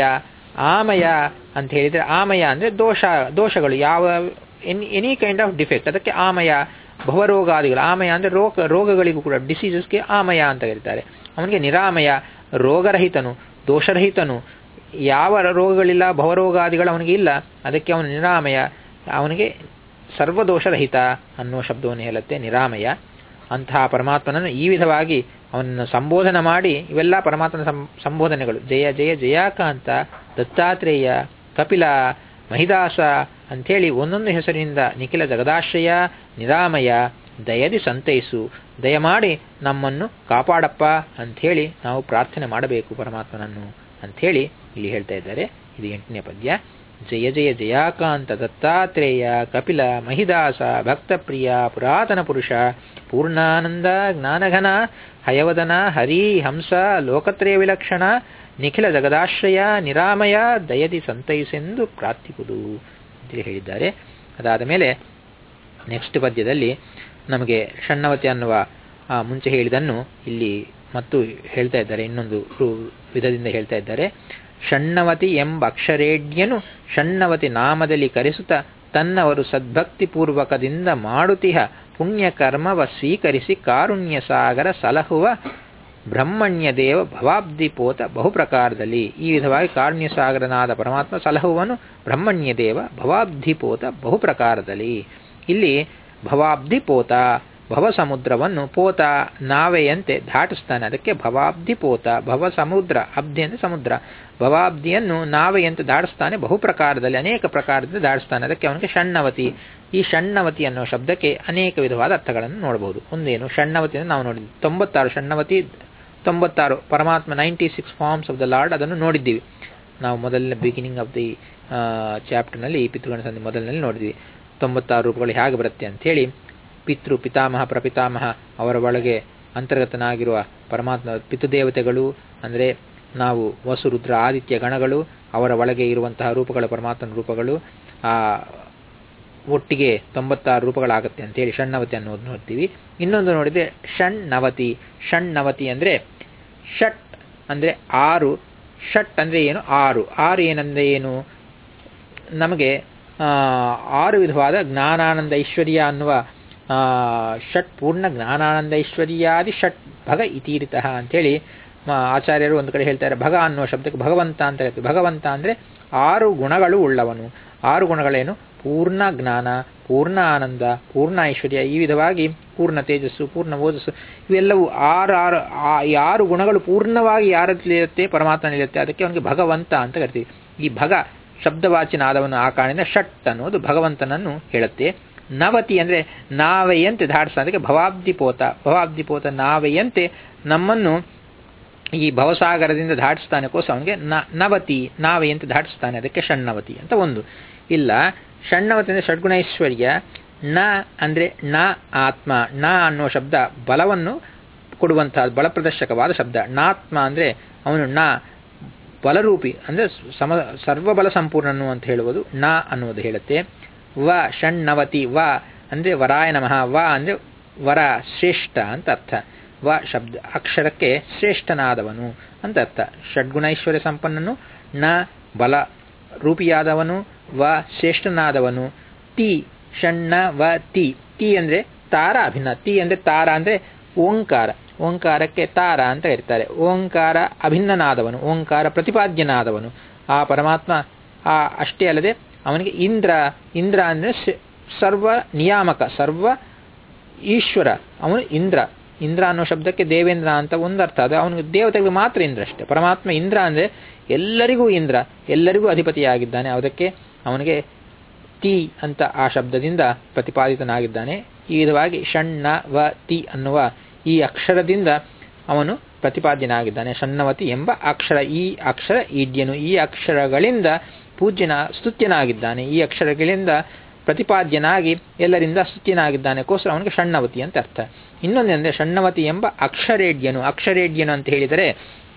ಆಮಯ ಅಂತ ಹೇಳಿದರೆ ಆಮಯ ಅಂದರೆ ದೋಷ ದೋಷಗಳು ಯಾವ any any kind of defect ಅದಕ್ಕೆ ಆಮಯ ಭವರೋಗಾದಿಗಳು ಆಮಯ ಅಂದರೆ ರೋಗ ರೋಗಗಳಿಗೂ ಕೂಡ ಡಿಸೀಸಸ್ಗೆ ಆಮಯ ಅಂತ ಕರೀತಾರೆ ಅವನಿಗೆ ನಿರಾಮಯ ರೋಗರಹಿತನು ದೋಷರಹಿತನು ಯಾವ ರೋಗಗಳಿಲ್ಲ ಭವರೋಗಾದಿಗಳು ಅವನಿಗೆ ಇಲ್ಲ ಅದಕ್ಕೆ ಅವನು ನಿರಾಮಯ ಅವನಿಗೆ ಸರ್ವದೋಷರಹಿತ ಅನ್ನುವ ಶಬ್ದವನ್ನು ಹೇಳುತ್ತೆ ನಿರಾಮಯ ಅಂತಹ ಪರಮಾತ್ಮನನ್ನು ಈ ವಿಧವಾಗಿ ಅವನನ್ನು ಸಂಬೋಧನ ಮಾಡಿ ಇವೆಲ್ಲ ಪರಮಾತ್ಮನ ಸಂಬೋಧನೆಗಳು ಜಯ ಜಯ ಜಯಾಕಾಂತ ದತ್ತಾತ್ರೇಯ ಕಪಿಲ ಮಹಿದಾಸ ಅಂಥೇಳಿ ಒಂದೊಂದು ಹೆಸರಿನಿಂದ ನಿಖಿಲ ಜಗದಾಶ್ರಯ ನಿರಾಮಯ ದಯದಿ ಸಂತೈಸು ದಯಮಾಡಿ ನಮ್ಮನ್ನು ಕಾಪಾಡಪ್ಪ ಅಂಥೇಳಿ ನಾವು ಪ್ರಾರ್ಥನೆ ಮಾಡಬೇಕು ಪರಮಾತ್ಮನನ್ನು ಅಂಥೇಳಿ ಇಲ್ಲಿ ಹೇಳ್ತಾ ಇದ್ದಾರೆ ಇದು ಎಂಟನೇ ಪದ್ಯ ಜಯ ಜಯ ಜಯಾಕಾಂತ ದತ್ತಾತ್ರೇಯ ಕಪಿಲ ಮಹಿದಾಸ ಭಕ್ತಪ್ರಿಯ ಪುರಾತನ ಪುರುಷ ಪೂರ್ಣಾನಂದ ಜ್ಞಾನಘನ ಹಯವದನ ಹರಿ ಹಂಸ ಲೋಕತ್ರಯ ವಿಲಕ್ಷಣ ನಿಖಿಲ ಜಗದಾಶ್ರಯ ನಿರಾಮಯ ದಯದಿ ಸಂತೈಸೆಂದು ಪ್ರಾರ್ಥಿಸುವುದು ಅಂತೇಳಿ ಹೇಳಿದ್ದಾರೆ ಅದಾದ ಮೇಲೆ ನೆಕ್ಸ್ಟ್ ಪದ್ಯದಲ್ಲಿ ನಮಗೆ ಷಣ್ಣವತಿ ಅನ್ನುವ ಮುಂಚೆ ಹೇಳಿದನ್ನು ಇಲ್ಲಿ ಮತ್ತು ಹೇಳ್ತಾ ಇದ್ದಾರೆ ಇನ್ನೊಂದು ವಿಧದಿಂದ ಹೇಳ್ತಾ ಇದ್ದಾರೆ ಷಣ್ಣವತಿ ಎಂಬ ಅಕ್ಷರೇಡ್ಯನು ಷಣ್ಣವತಿ ನಾಮದಲ್ಲಿ ಕರೆಸುತ್ತ ತನ್ನವರು ಸದ್ಭಕ್ತಿ ಪೂರ್ವಕದಿಂದ ಮಾಡುತ್ತಿಹ ಪುಣ್ಯ ಕರ್ಮವ ಸ್ವೀಕರಿಸಿ ಕಾರುಣ್ಯ ಸಾಗರ ಸಲಹುವ ಬ್ರಹ್ಮಣ್ಯ ದೇವ ಭವಾಬ್ದಿಪೋತ ಬಹುಪ್ರಕಾರದಲ್ಲಿ ಈ ವಿಧವಾಗಿ ಕಾರುಣ್ಯ ಸಾಗರನಾದ ಪರಮಾತ್ಮ ಸಲಹುವನು ಬ್ರಹ್ಮಣ್ಯ ದೇವ ಭವಾಬ್ಧಿಪೋತ ಬಹುಪ್ರಕಾರದಲ್ಲಿ ಇಲ್ಲಿ ಭವಾಬ್ಧಿಪೋತ ಭವ ಸಮುದ್ರವನ್ನು ಪೋತ ನಾವೆಯಂತೆ ದಾಟಿಸ್ತಾನೆ ಅದಕ್ಕೆ ಭವಾಬ್ಧಿ ಪೋತ ಭವ ಸಮುದ್ರ ಅಬ್ಧಿ ಅಂದರೆ ಸಮುದ್ರ ಭವಾಬ್ಧಿಯನ್ನು ನಾವೆಯಂತೆ ದಾಟಿಸ್ತಾನೆ ಬಹು ಪ್ರಕಾರದಲ್ಲಿ ಅನೇಕ ಪ್ರಕಾರದಿಂದ ದಾಟಿಸ್ತಾನೆ ಅದಕ್ಕೆ ಅವನಿಗೆ ಷಣ್ಣವತಿ ಈ ಷಣ್ಣವತಿ ಅನ್ನೋ ಶಬ್ದಕ್ಕೆ ಅನೇಕ ವಿಧವಾದ ಅರ್ಥಗಳನ್ನು ನೋಡಬಹುದು ಒಂದೇನು ಷಣ್ಣವತಿ ಅಂದರೆ ನಾವು ನೋಡಿದ್ವಿ ತೊಂಬತ್ತಾರು ಷಣ್ಣವತಿ ತೊಂಬತ್ತಾರು ಪರಮಾತ್ಮ ninety six forms of the lord ಅದನ್ನು ನೋಡಿದ್ದೀವಿ ನಾವು ಮೊದಲನೇ ಬಿಗಿನಿಂಗ್ ಆಫ್ ದಿ ಚಾಪ್ಟರ್ನಲ್ಲಿ ಈ ಪಿತೃಗಣ ಸಂಧಿ ಮೊದಲಿನಲ್ಲಿ ನೋಡಿದ್ವಿ ತೊಂಬತ್ತಾರು ರೂಪಗಳು ಹೇಗೆ ಬರುತ್ತೆ ಅಂಥೇಳಿ ಪಿತೃ ಪಿತಾಮಹ ಪ್ರಪಿತಾಮಹ ಅವರ ಒಳಗೆ ಅಂತರ್ಗತನಾಗಿರುವ ಪರಮಾತ್ಮ ಪಿತೃದೇವತೆಗಳು ಅಂದರೆ ನಾವು ವಸು ರುದ್ರ ಆದಿತ್ಯ ಗಣಗಳು ಅವರ ಒಳಗೆ ಇರುವಂತಹ ರೂಪಗಳು ಪರಮಾತ್ಮನ ರೂಪಗಳು ಆ ಒಟ್ಟಿಗೆ ತೊಂಬತ್ತಾರು ರೂಪಗಳಾಗುತ್ತೆ ಅಂತೇಳಿ ಷಣ್ಣವತಿ ಅನ್ನೋದು ನೋಡ್ತೀವಿ ಇನ್ನೊಂದು ನೋಡಿದರೆ ಷಣ್ಣವತಿ ಷಣ್ಣವತಿ ಅಂದರೆ ಷಟ್ ಅಂದರೆ ಆರು ಷಟ್ ಅಂದರೆ ಏನು ಆರು ಆರು ಏನಂದರೆ ಏನು ನಮಗೆ ಆರು ವಿಧವಾದ ಜ್ಞಾನಾನಂದ ಐಶ್ವರ್ಯ ಅನ್ನುವ ಷಟ್ ಪೂರ್ಣ ಜ್ಞಾನಾನಂದ ಐಶ್ವರ್ಯಾದಿ ಷಟ್ ಭಗ ಇತೀರಿತಃ ಅಂಥೇಳಿ ಆಚಾರ್ಯರು ಒಂದು ಕಡೆ ಹೇಳ್ತಾರೆ ಭಗ ಅನ್ನುವ ಶಬ್ದಕ್ಕೆ ಭಗವಂತ ಅಂತ ಹೇಳ್ತೀವಿ ಭಗವಂತ ಅಂದರೆ ಆರು ಗುಣಗಳು ಉಳ್ಳವನು ಆರು ಗುಣಗಳೇನು ಪೂರ್ಣ ಜ್ಞಾನ ಪೂರ್ಣ ಆನಂದ ಪೂರ್ಣ ಐಶ್ವರ್ಯ ಈ ವಿಧವಾಗಿ ಪೂರ್ಣ ತೇಜಸ್ಸು ಪೂರ್ಣ ಓಜಸ್ಸು ಇವೆಲ್ಲವೂ ಆರು ಆರು ಈ ಆರು ಗುಣಗಳು ಪೂರ್ಣವಾಗಿ ಯಾರಲ್ಲಿರುತ್ತೆ ಪರಮಾತ್ಮನಲ್ಲಿರುತ್ತೆ ಅದಕ್ಕೆ ಅವನಿಗೆ ಭಗವಂತ ಅಂತ ಕರಿತೀವಿ ಈ ಭಗ ಶಬ್ದವಾಚಿನಾದವನು ಆ ಕಾರಣದಿಂದ ಷಟ್ ಅನ್ನೋದು ಭಗವಂತನನ್ನು ಹೇಳುತ್ತೆ ನವತಿ ಅಂದರೆ ನಾವೆಯಂತೆ ಧಾಡಿಸ ಅದಕ್ಕೆ ಭವಾಬ್ದಿಪೋತ ಭವಾಬ್ದಿಪೋತ ನಾವೆಯಂತೆ ನಮ್ಮನ್ನು ಈ ಭವಸಾಗರದಿಂದ ಧಾಟಿಸ್ತಾನೆಕೋಸ್ಕರ ಅವನಿಗೆ ನ ನವತಿ ನಾವೆಯಂತೆ ಧಾಟಿಸ್ತಾನೆ ಅದಕ್ಕೆ ಷಣ್ಣವತಿ ಅಂತ ಒಂದು ಇಲ್ಲ ಷಣ್ಣವತಿ ಅಂದರೆ ಷಡ್ಗುಣೈಶ್ವರ್ಯ ನ ಅಂದರೆ ನ ಆತ್ಮ ನ ಅನ್ನೋ ಶಬ್ದ ಬಲವನ್ನು ಕೊಡುವಂತಹ ಬಲಪ್ರದರ್ಶಕವಾದ ಶಬ್ದ ನಾತ್ಮ ಅಂದರೆ ಅವನು ನ ಬಲರೂಪಿ ಅಂದರೆ ಸಮ ಸರ್ವಬಲ ಸಂಪೂರ್ಣನು ಅಂತ ಹೇಳುವುದು ನ ಅನ್ನುವುದು ಹೇಳುತ್ತೆ ವ ಷಣ್ಣವತಿ ವ ಅಂದರೆ ವರಾಯ ನಮಃ ವ ಅಂದರೆ ವರ ಶ್ರೇಷ್ಠ ಅಂತ ಅರ್ಥ ವ ಶಬ್ದ ಅಕ್ಷರಕ್ಕೆ ಶ್ರೇಷ್ಠನಾದವನು ಅಂತ ಅರ್ಥ ಷಡ್ಗುಣೈಶ್ವರ್ಯ ಸಂಪನ್ನನು ನ ಬಲ ರೂಪಿಯಾದವನು ವ ಶ್ರೇಷ್ಠನಾದವನು ತಿ ಷಣ್ಣ ವ ತಿ ತಿ ಅಂದರೆ ತಾರ ಅಭಿನ್ನ ತಿ ಅಂದರೆ ತಾರ ಅಂದರೆ ಓಂಕಾರ ಓಂಕಾರಕ್ಕೆ ತಾರ ಅಂತ ಇರ್ತಾರೆ ಓಂಕಾರ ಅಭಿನ್ನನಾದವನು ಓಂಕಾರ ಪ್ರತಿಪಾದ್ಯನಾದವನು ಆ ಪರಮಾತ್ಮ ಆ ಅಷ್ಟೇ ಅಲ್ಲದೆ ಅವನಿಗೆ ಇಂದ್ರ ಇಂದ್ರ ಅಂದರೆ ಸರ್ವ ನಿಯಾಮಕ ಸರ್ವ ಈಶ್ವರ ಅವನು ಇಂದ್ರ ಇಂದ್ರ ಅನ್ನೋ ಶಬ್ದಕ್ಕೆ ದೇವೇಂದ್ರ ಅಂತ ಒಂದು ಅರ್ಥ ಅದು ಅವನಿಗೆ ದೇವತೆಗಳಿಗೆ ಮಾತ್ರ ಇಂದ್ರ ಅಷ್ಟೇ ಪರಮಾತ್ಮ ಇಂದ್ರ ಅಂದರೆ ಎಲ್ಲರಿಗೂ ಇಂದ್ರ ಎಲ್ಲರಿಗೂ ಅಧಿಪತಿಯಾಗಿದ್ದಾನೆ ಅದಕ್ಕೆ ಅವನಿಗೆ ತಿ ಅಂತ ಆ ಶಬ್ದದಿಂದ ಪ್ರತಿಪಾದಿತನಾಗಿದ್ದಾನೆ ಈ ವಿಧವಾಗಿ ಷಣ್ಣ ವ ತಿ ಅನ್ನುವ ಈ ಅಕ್ಷರದಿಂದ ಅವನು ಪ್ರತಿಪಾದ್ಯನಾಗಿದ್ದಾನೆ ಷಣ್ಣವತಿ ಎಂಬ ಅಕ್ಷರ ಈ ಅಕ್ಷರ ಈಡ್ಯನು ಈ ಅಕ್ಷರಗಳಿಂದ ಪೂಜ್ಯನ ಸ್ತುತ್ಯನಾಗಿದ್ದಾನೆ ಈ ಅಕ್ಷರಗಳಿಂದ ಪ್ರತಿಪಾದ್ಯನಾಗಿ ಎಲ್ಲರಿಂದ ಸ್ತುತ್ಯನಾಗಿದ್ದಾನೆಗೋಸ್ಕರ ಅವನಿಗೆ ಷಣ್ಣವತಿ ಅಂತ ಅರ್ಥ ಇನ್ನೊಂದೆಂದರೆ ಷಣ್ಣವತಿ ಎಂಬ ಅಕ್ಷರೇಡ್ಯನು ಅಕ್ಷರೇಡ್ಯನು ಅಂತ ಹೇಳಿದರೆ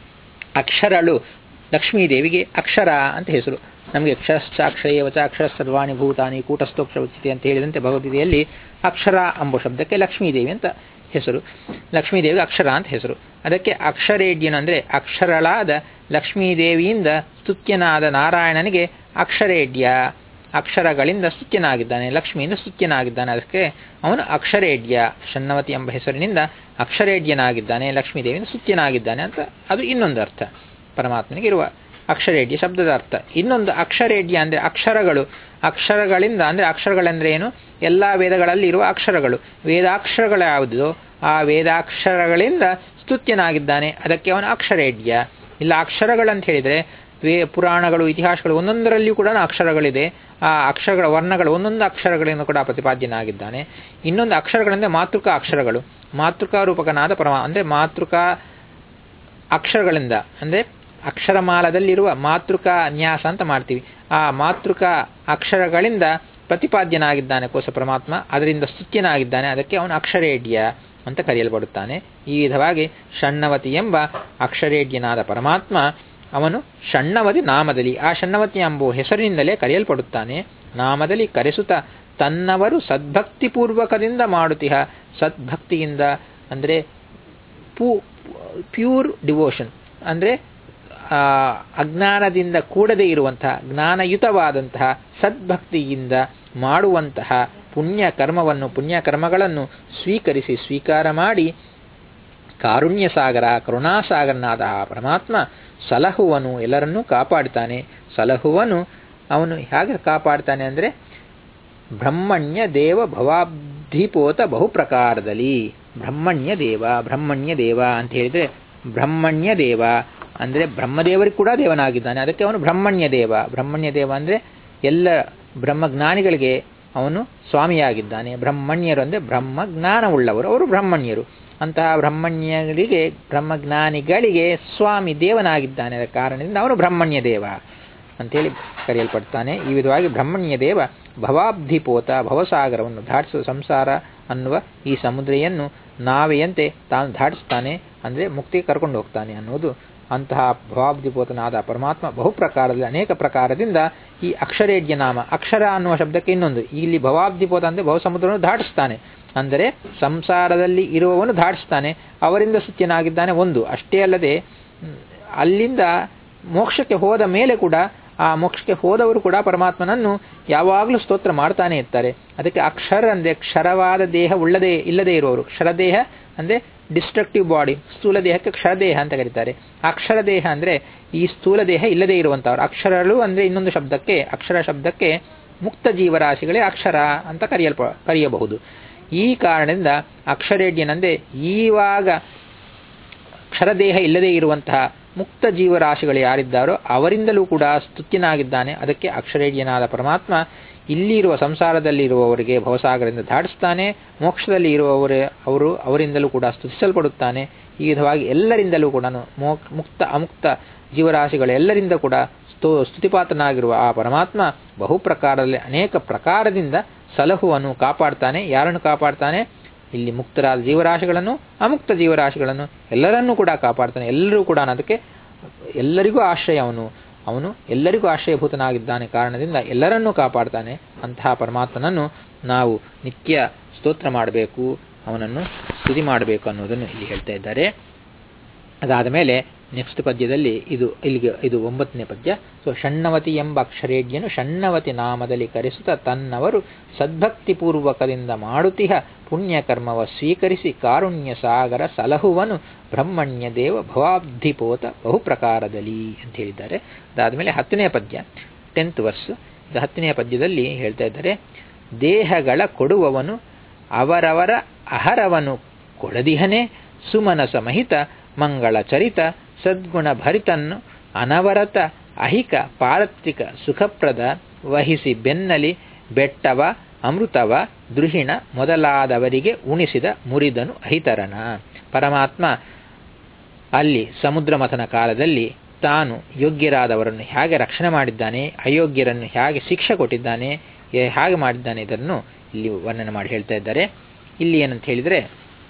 ಅಕ್ಷರಳು ಲಕ್ಷ್ಮೀದೇವಿಗೆ ಅಕ್ಷರ ಅಂತ ಹೆಸರು ನಮಗೆ ಅಕ್ಷರಶ್ಚಾಕ್ಷರೇ ವಚ ಅಕ್ಷರ ಸರ್ವಾಣಿ ಭೂತಾನಿ ಕೂಟಸ್ಥೋಕ್ಷರ ಉಚಿತೆ ಅಂತ ಹೇಳಿದಂತೆ ಭಗವದ್ಗೀತೆಯಲ್ಲಿ ಅಕ್ಷರ ಎಂಬ ಶಬ್ದಕ್ಕೆ ಲಕ್ಷ್ಮೀದೇವಿ ಅಂತ ಹೆಸರು ಲಕ್ಷ್ಮೀದೇವಿಗೆ ಅಕ್ಷರ ಅಂತ ಹೆಸರು ಅದಕ್ಕೆ ಅಕ್ಷರೇಡ್ಯನು ಅಂದರೆ ಅಕ್ಷರಳಾದ ಲಕ್ಷ್ಮೀದೇವಿಯಿಂದ ಸ್ತುತ್ಯನಾದ ನಾರಾಯಣನಿಗೆ ಅಕ್ಷರೇಡ್ಯ ಅಕ್ಷರಗಳಿಂದ ಸ್ತುತ್ಯನಾಗಿದ್ದಾನೆ ಲಕ್ಷ್ಮಿಯಿಂದ ಸ್ತುತ್ಯನಾಗಿದ್ದಾನೆ ಅದಕ್ಕೆ ಅವನು ಅಕ್ಷರೇಡ್ಯ ಷಣ್ಣವತಿ ಎಂಬ ಹೆಸರಿನಿಂದ ಅಕ್ಷರೇಡ್ಯನಾಗಿದ್ದಾನೆ ಲಕ್ಷ್ಮೀದೇವಿಯಿಂದ ಸ್ತುತ್ಯನಾಗಿದ್ದಾನೆ ಅಂತ ಅದು ಇನ್ನೊಂದು ಅರ್ಥ ಪರಮಾತ್ಮನಿಗೆ ಇರುವ ಅಕ್ಷರೇಡ್ಯ ಶಬ್ದದ ಅರ್ಥ ಇನ್ನೊಂದು ಅಕ್ಷರೇಡ್ಯ ಅಂದರೆ ಅಕ್ಷರಗಳು ಅಕ್ಷರಗಳಿಂದ ಅಂದರೆ ಅಕ್ಷರಗಳೆಂದರೆ ಏನು ಎಲ್ಲ ವೇದಗಳಲ್ಲಿ ಇರುವ ಅಕ್ಷರಗಳು ವೇದಾಕ್ಷರಗಳು ಯಾವುದೋ ಆ ವೇದಾಕ್ಷರಗಳಿಂದ ಸ್ತುತ್ಯನಾಗಿದ್ದಾನೆ ಅದಕ್ಕೆ ಅವನು ಅಕ್ಷರೇಡ್ಯ ಇಲ್ಲ ಅಕ್ಷರಗಳಂತ ಹೇಳಿದರೆ ವೇ ಪುರಾಣಗಳು ಇತಿಹಾಸಗಳು ಒಂದೊಂದರಲ್ಲಿಯೂ ಕೂಡ ಅಕ್ಷರಗಳಿದೆ ಆ ಅಕ್ಷರಗಳ ವರ್ಣಗಳು ಒಂದೊಂದು ಅಕ್ಷರಗಳಿಂದ ಕೂಡ ಪ್ರತಿಪಾದ್ಯನಾಗಿದ್ದಾನೆ ಇನ್ನೊಂದು ಅಕ್ಷರಗಳೆಂದರೆ ಮಾತೃಕಾ ಅಕ್ಷರಗಳು ಮಾತೃಕಾ ರೂಪಕನಾದ ಪರಮ ಅಂದರೆ ಮಾತೃಕಾ ಅಕ್ಷರಗಳಿಂದ ಅಂದರೆ ಅಕ್ಷರಮಾಲದಲ್ಲಿರುವ ಮಾತೃಕಾ ನ್ಯಾಸ ಅಂತ ಮಾಡ್ತೀವಿ ಆ ಮಾತೃಕಾ ಅಕ್ಷರಗಳಿಂದ ಪ್ರತಿಪಾದ್ಯನಾಗಿದ್ದಾನೆ ಕೋಸ ಪರಮಾತ್ಮ ಅದರಿಂದ ಸ್ತುತ್ಯನಾಗಿದ್ದಾನೆ ಅದಕ್ಕೆ ಅವನು ಅಕ್ಷರೇಡ್ಯ ಅಂತ ಕರೆಯಲ್ಪಡುತ್ತಾನೆ ಈ ವಿಧವಾಗಿ ಷಣ್ಣವತಿ ಎಂಬ ಅಕ್ಷರೇಡ್ಯನಾದ ಪರಮಾತ್ಮ ಅವನು ಷಣ್ಣವತಿ ನಾಮದಲ್ಲಿ ಆ ಷಣ್ಣವತಿ ಎಂಬ ಹೆಸರಿನಿಂದಲೇ ಕರೆಯಲ್ಪಡುತ್ತಾನೆ ನಾಮದಲ್ಲಿ ಕರೆಸುತ್ತ ತನ್ನವರು ಸದ್ಭಕ್ತಿಪೂರ್ವಕದಿಂದ ಮಾಡುತ್ತಿಹ ಸದ್ಭಕ್ತಿಯಿಂದ ಅಂದರೆ ಪೂ ಪ್ಯೂರ್ ಡಿವೋಷನ್ ಅಂದರೆ ಅಜ್ಞಾನದಿಂದ ಕೂಡದೇ ಇರುವಂತಹ ಜ್ಞಾನಯುತವಾದಂತಹ ಸದ್ಭಕ್ತಿಯಿಂದ ಮಾಡುವಂತಹ ಪುಣ್ಯ ಕರ್ಮವನ್ನು ಪುಣ್ಯ ಕರ್ಮಗಳನ್ನು ಸ್ವೀಕರಿಸಿ ಸ್ವೀಕಾರ ಮಾಡಿ ಕಾರುಣ್ಯ ಸಾಗರ ಕರುಣಾಸಾಗರನಾದ ಆ ಪರಮಾತ್ಮ ಸಲಹುವನು ಎಲ್ಲರನ್ನೂ ಕಾಪಾಡ್ತಾನೆ ಸಲಹುವನು ಅವನು ಹೇಗೆ ಕಾಪಾಡ್ತಾನೆ ಅಂದರೆ ಬ್ರಹ್ಮಣ್ಯ ದೇವ ಭವಾಬ್ ಭವಾಬ್ಧಿಪೋತ ಬಹುಪ್ರಕಾರದಲ್ಲಿ ಬ್ರಹ್ಮಣ್ಯ ದೇವ ಬ್ರಹ್ಮಣ್ಯ ದೇವ ಅಂತ ಹೇಳಿದ್ರೆ ಬ್ರಹ್ಮಣ್ಯ ದೇವ ಅಂದರೆ ಬ್ರಹ್ಮದೇವರಿಗೆ ಕೂಡ ದೇವನಾಗಿದ್ದಾನೆ ಅದಕ್ಕೆ ಅವನು ಬ್ರಹ್ಮಣ್ಯ ದೇವ ಬ್ರಹ್ಮಣ್ಯ ದೇವ ಅಂದರೆ ಎಲ್ಲ ಬ್ರಹ್ಮಜ್ಞಾನಿಗಳಿಗೆ ಅವನು ಸ್ವಾಮಿಯಾಗಿದ್ದಾನೆ ಬ್ರಹ್ಮಣ್ಯರು ಅಂದರೆ ಬ್ರಹ್ಮಜ್ಞಾನವುಳ್ಳವರು ಅವರು ಬ್ರಹ್ಮಣ್ಯರು ಅಂತಹ ಬ್ರಹ್ಮಣ್ಯರಿಗೆ ಬ್ರಹ್ಮಜ್ಞಾನಿಗಳಿಗೆ ಸ್ವಾಮಿ ದೇವನಾಗಿದ್ದಾನೆ ಅದರ ಕಾರಣದಿಂದ ಅವನು ಬ್ರಹ್ಮಣ್ಯ ದೇವ ಅಂತೇಳಿ ಕರೆಯಲ್ಪಡ್ತಾನೆ ಈ ವಿಧವಾಗಿ ಬ್ರಹ್ಮಣ್ಯ ದೇವ ಭವಾಬ್ಧಿಪೋತ ಭವಸಾಗರವನ್ನು ದಾಟಿಸುವ ಸಂಸಾರ ಅನ್ನುವ ಈ ಸಮುದ್ರೆಯನ್ನು ನಾವೆಯಂತೆ ತಾನು ದಾಟಿಸ್ತಾನೆ ಅಂದರೆ ಮುಕ್ತಿ ಕರ್ಕೊಂಡು ಹೋಗ್ತಾನೆ ಅನ್ನೋದು ಅಂತಹ ಭವಾಬ್ಧಿಪೋತನಾದ ಪರಮಾತ್ಮ ಬಹುಪ್ರಕಾರದಲ್ಲಿ ಅನೇಕ ಪ್ರಕಾರದಿಂದ ಈ ಅಕ್ಷರೇಡ್ಯ ನಾಮ ಅಕ್ಷರ ಅನ್ನುವ ಶಬ್ದಕ್ಕೆ ಇನ್ನೊಂದು ಇಲ್ಲಿ ಭವಾಬ್ಧಿಪೋತ ಅಂದರೆ ಬಹುಸಮುದ್ರವನ್ನು ದಾಟಿಸ್ತಾನೆ ಅಂದರೆ ಸಂಸಾರದಲ್ಲಿ ಇರುವವನು ದಾಟಿಸ್ತಾನೆ ಅವರಿಂದ ಸುತ್ಯನಾಗಿದ್ದಾನೆ ಒಂದು ಅಷ್ಟೇ ಅಲ್ಲದೆ ಅಲ್ಲಿಂದ ಮೋಕ್ಷಕ್ಕೆ ಹೋದ ಮೇಲೆ ಕೂಡ ಆ ಮೋಕ್ಷಕ್ಕೆ ಹೋದವರು ಕೂಡ ಪರಮಾತ್ಮನನ್ನು ಯಾವಾಗಲೂ ಸ್ತೋತ್ರ ಮಾಡ್ತಾನೆ ಇರ್ತಾರೆ ಅದಕ್ಕೆ ಅಕ್ಷರ ಅಂದರೆ ಕ್ಷರವಾದ ದೇಹ ಉಳ್ಳದೇ ಇಲ್ಲದೇ ಇರುವವರು ಕ್ಷರದೇಹ ಅಂದರೆ ಡಿಸ್ಟ್ರಕ್ಟಿವ್ ಬಾಡಿ ಸ್ಥೂಲ ದೇಹಕ್ಕೆ ಕ್ಷರದೇಹ ಅಂತ ಕರೀತಾರೆ ಅಕ್ಷರ ದೇಹ ಅಂದರೆ ಈ ಸ್ಥೂಲ ದೇಹ ಇಲ್ಲದೇ ಇರುವಂಥವ್ರು ಅಕ್ಷರಗಳು ಅಂದರೆ ಇನ್ನೊಂದು ಶಬ್ದಕ್ಕೆ ಅಕ್ಷರ ಶಬ್ದಕ್ಕೆ ಮುಕ್ತ ಜೀವರಾಶಿಗಳೇ ಅಕ್ಷರ ಅಂತ ಕರೆಯಲ್ಪ ಕರೆಯಬಹುದು ಈ ಕಾರಣದಿಂದ ಅಕ್ಷರೇಡ್ಯನಂದರೆ ಈವಾಗ ಕ್ಷರದೇಹ ಇಲ್ಲದೇ ಇರುವಂತಹ ಮುಕ್ತ ಜೀವರಾಶಿಗಳು ಯಾರಿದ್ದಾರೋ ಅವರಿಂದಲೂ ಕೂಡ ಸ್ತುತ್ಯನಾಗಿದ್ದಾನೆ ಅದಕ್ಕೆ ಅಕ್ಷರೇಡ್ಯನಾದ ಪರಮಾತ್ಮ ಇಲ್ಲಿರುವ ಸಂಸಾರದಲ್ಲಿರುವವರಿಗೆ ಭವಸಾಗರದಿಂದ ದಾಟಿಸ್ತಾನೆ ಮೋಕ್ಷದಲ್ಲಿ ಇರುವವರೇ ಅವರು ಅವರಿಂದಲೂ ಕೂಡ ಸ್ತುತಿಸಲ್ಪಡುತ್ತಾನೆ ಈ ವಿಧವಾಗಿ ಎಲ್ಲರಿಂದಲೂ ಕೂಡ ಮುಕ್ತ ಅಮುಕ್ತ ಜೀವರಾಶಿಗಳೆಲ್ಲರಿಂದ ಕೂಡ ಸ್ತೋ ಸ್ತುತಿಪಾತ್ರನಾಗಿರುವ ಆ ಪರಮಾತ್ಮ ಬಹು ಪ್ರಕಾರದಲ್ಲಿ ಅನೇಕ ಪ್ರಕಾರದಿಂದ ಸಲಹುವನ್ನು ಕಾಪಾಡ್ತಾನೆ ಯಾರನ್ನು ಕಾಪಾಡ್ತಾನೆ ಇಲ್ಲಿ ಮುಕ್ತರಾದ ಜೀವರಾಶಿಗಳನ್ನು ಅಮುಕ್ತ ಜೀವರಾಶಿಗಳನ್ನು ಎಲ್ಲರನ್ನೂ ಕೂಡ ಕಾಪಾಡ್ತಾನೆ ಎಲ್ಲರೂ ಕೂಡ ಅದಕ್ಕೆ ಎಲ್ಲರಿಗೂ ಆಶ್ರಯ ಅವನು ಅವನು ಎಲ್ಲರಿಗೂ ಆಶ್ರಯಭೂತನಾಗಿದ್ದಾನೆ ಕಾರಣದಿಂದ ಎಲ್ಲರನ್ನೂ ಕಾಪಾಡ್ತಾನೆ ಅಂತಹ ಪರಮಾತ್ಮನನ್ನು ನಾವು ನಿತ್ಯ ಸ್ತೋತ್ರ ಮಾಡಬೇಕು ಅವನನ್ನು ಸ್ತುತಿ ಮಾಡಬೇಕು ಅನ್ನೋದನ್ನು ಇಲ್ಲಿ ಹೇಳ್ತಾ ಇದ್ದಾರೆ ಅದಾದ ಮೇಲೆ ನೆಕ್ಸ್ಟ್ ಪದ್ಯದಲ್ಲಿ ಇದು ಇಲ್ಲಿಗೆ ಇದು ಒಂಬತ್ತನೇ ಪದ್ಯ ಸೊ ಷಣ್ಣವತಿ ಎಂಬ ಅಕ್ಷರೇಡ್ಯನು ಷಣ್ಣವತಿ ನಾಮದಲ್ಲಿ ಕರೆಸುತ್ತ ತನ್ನವರು ಸದ್ಭಕ್ತಿಪೂರ್ವಕದಿಂದ ಮಾಡುತ್ತಿಹ ಪುಣ್ಯಕರ್ಮವ ಸ್ವೀಕರಿಸಿ ಕಾರುಣ್ಯ ಸಾಗರ ಸಲಹುವನು ಬ್ರಹ್ಮಣ್ಯ ದೇವ ಭವಾಬ್ಧಿಪೋತ ಬಹುಪ್ರಕಾರದಲ್ಲಿ ಅಂತ ಹೇಳಿದ್ದಾರೆ ಅದಾದಮೇಲೆ ಹತ್ತನೇ ಪದ್ಯ ಟೆಂತ್ ವರ್ಸ್ ಇದು ಹತ್ತನೆಯ ಪದ್ಯದಲ್ಲಿ ಹೇಳ್ತಾ ಇದ್ದಾರೆ ದೇಹಗಳ ಕೊಡುವವನು ಅವರವರ ಅಹರವನು ಕೊಡದಿಹನೆ ಸುಮನಸ ಮಹಿತ ಮಂಗಳ ಚರಿತ ಸದ್ಗುಣ ಭರಿತನ್ನು ಅನವರತ ಅಹಿಕ ಪಾರತ್ರಿಕ ಸುಖಪ್ರದ ವಹಿಸಿ ಬೆನ್ನಲಿ ಬೆಟ್ಟವ ಅಮೃತವ ದೃಹಿಣ ಮೊದಲಾದವರಿಗೆ ಉಣಿಸಿದ ಮುರಿದನು ಅಹಿತರನ ಪರಮಾತ್ಮ ಅಲ್ಲಿ ಸಮುದ್ರ ಮಥನ ಕಾಲದಲ್ಲಿ ತಾನು ಯೋಗ್ಯರಾದವರನ್ನು ಹೇಗೆ ರಕ್ಷಣೆ ಮಾಡಿದ್ದಾನೆ ಅಯೋಗ್ಯರನ್ನು ಹೇಗೆ ಶಿಕ್ಷೆ ಕೊಟ್ಟಿದ್ದಾನೆ ಹೇಗೆ ಮಾಡಿದ್ದಾನೆ ಇದನ್ನು ಇಲ್ಲಿ ವರ್ಣನೆ ಮಾಡಿ ಹೇಳ್ತಾ ಇದ್ದಾರೆ ಇಲ್ಲಿ ಏನಂತ ಹೇಳಿದರೆ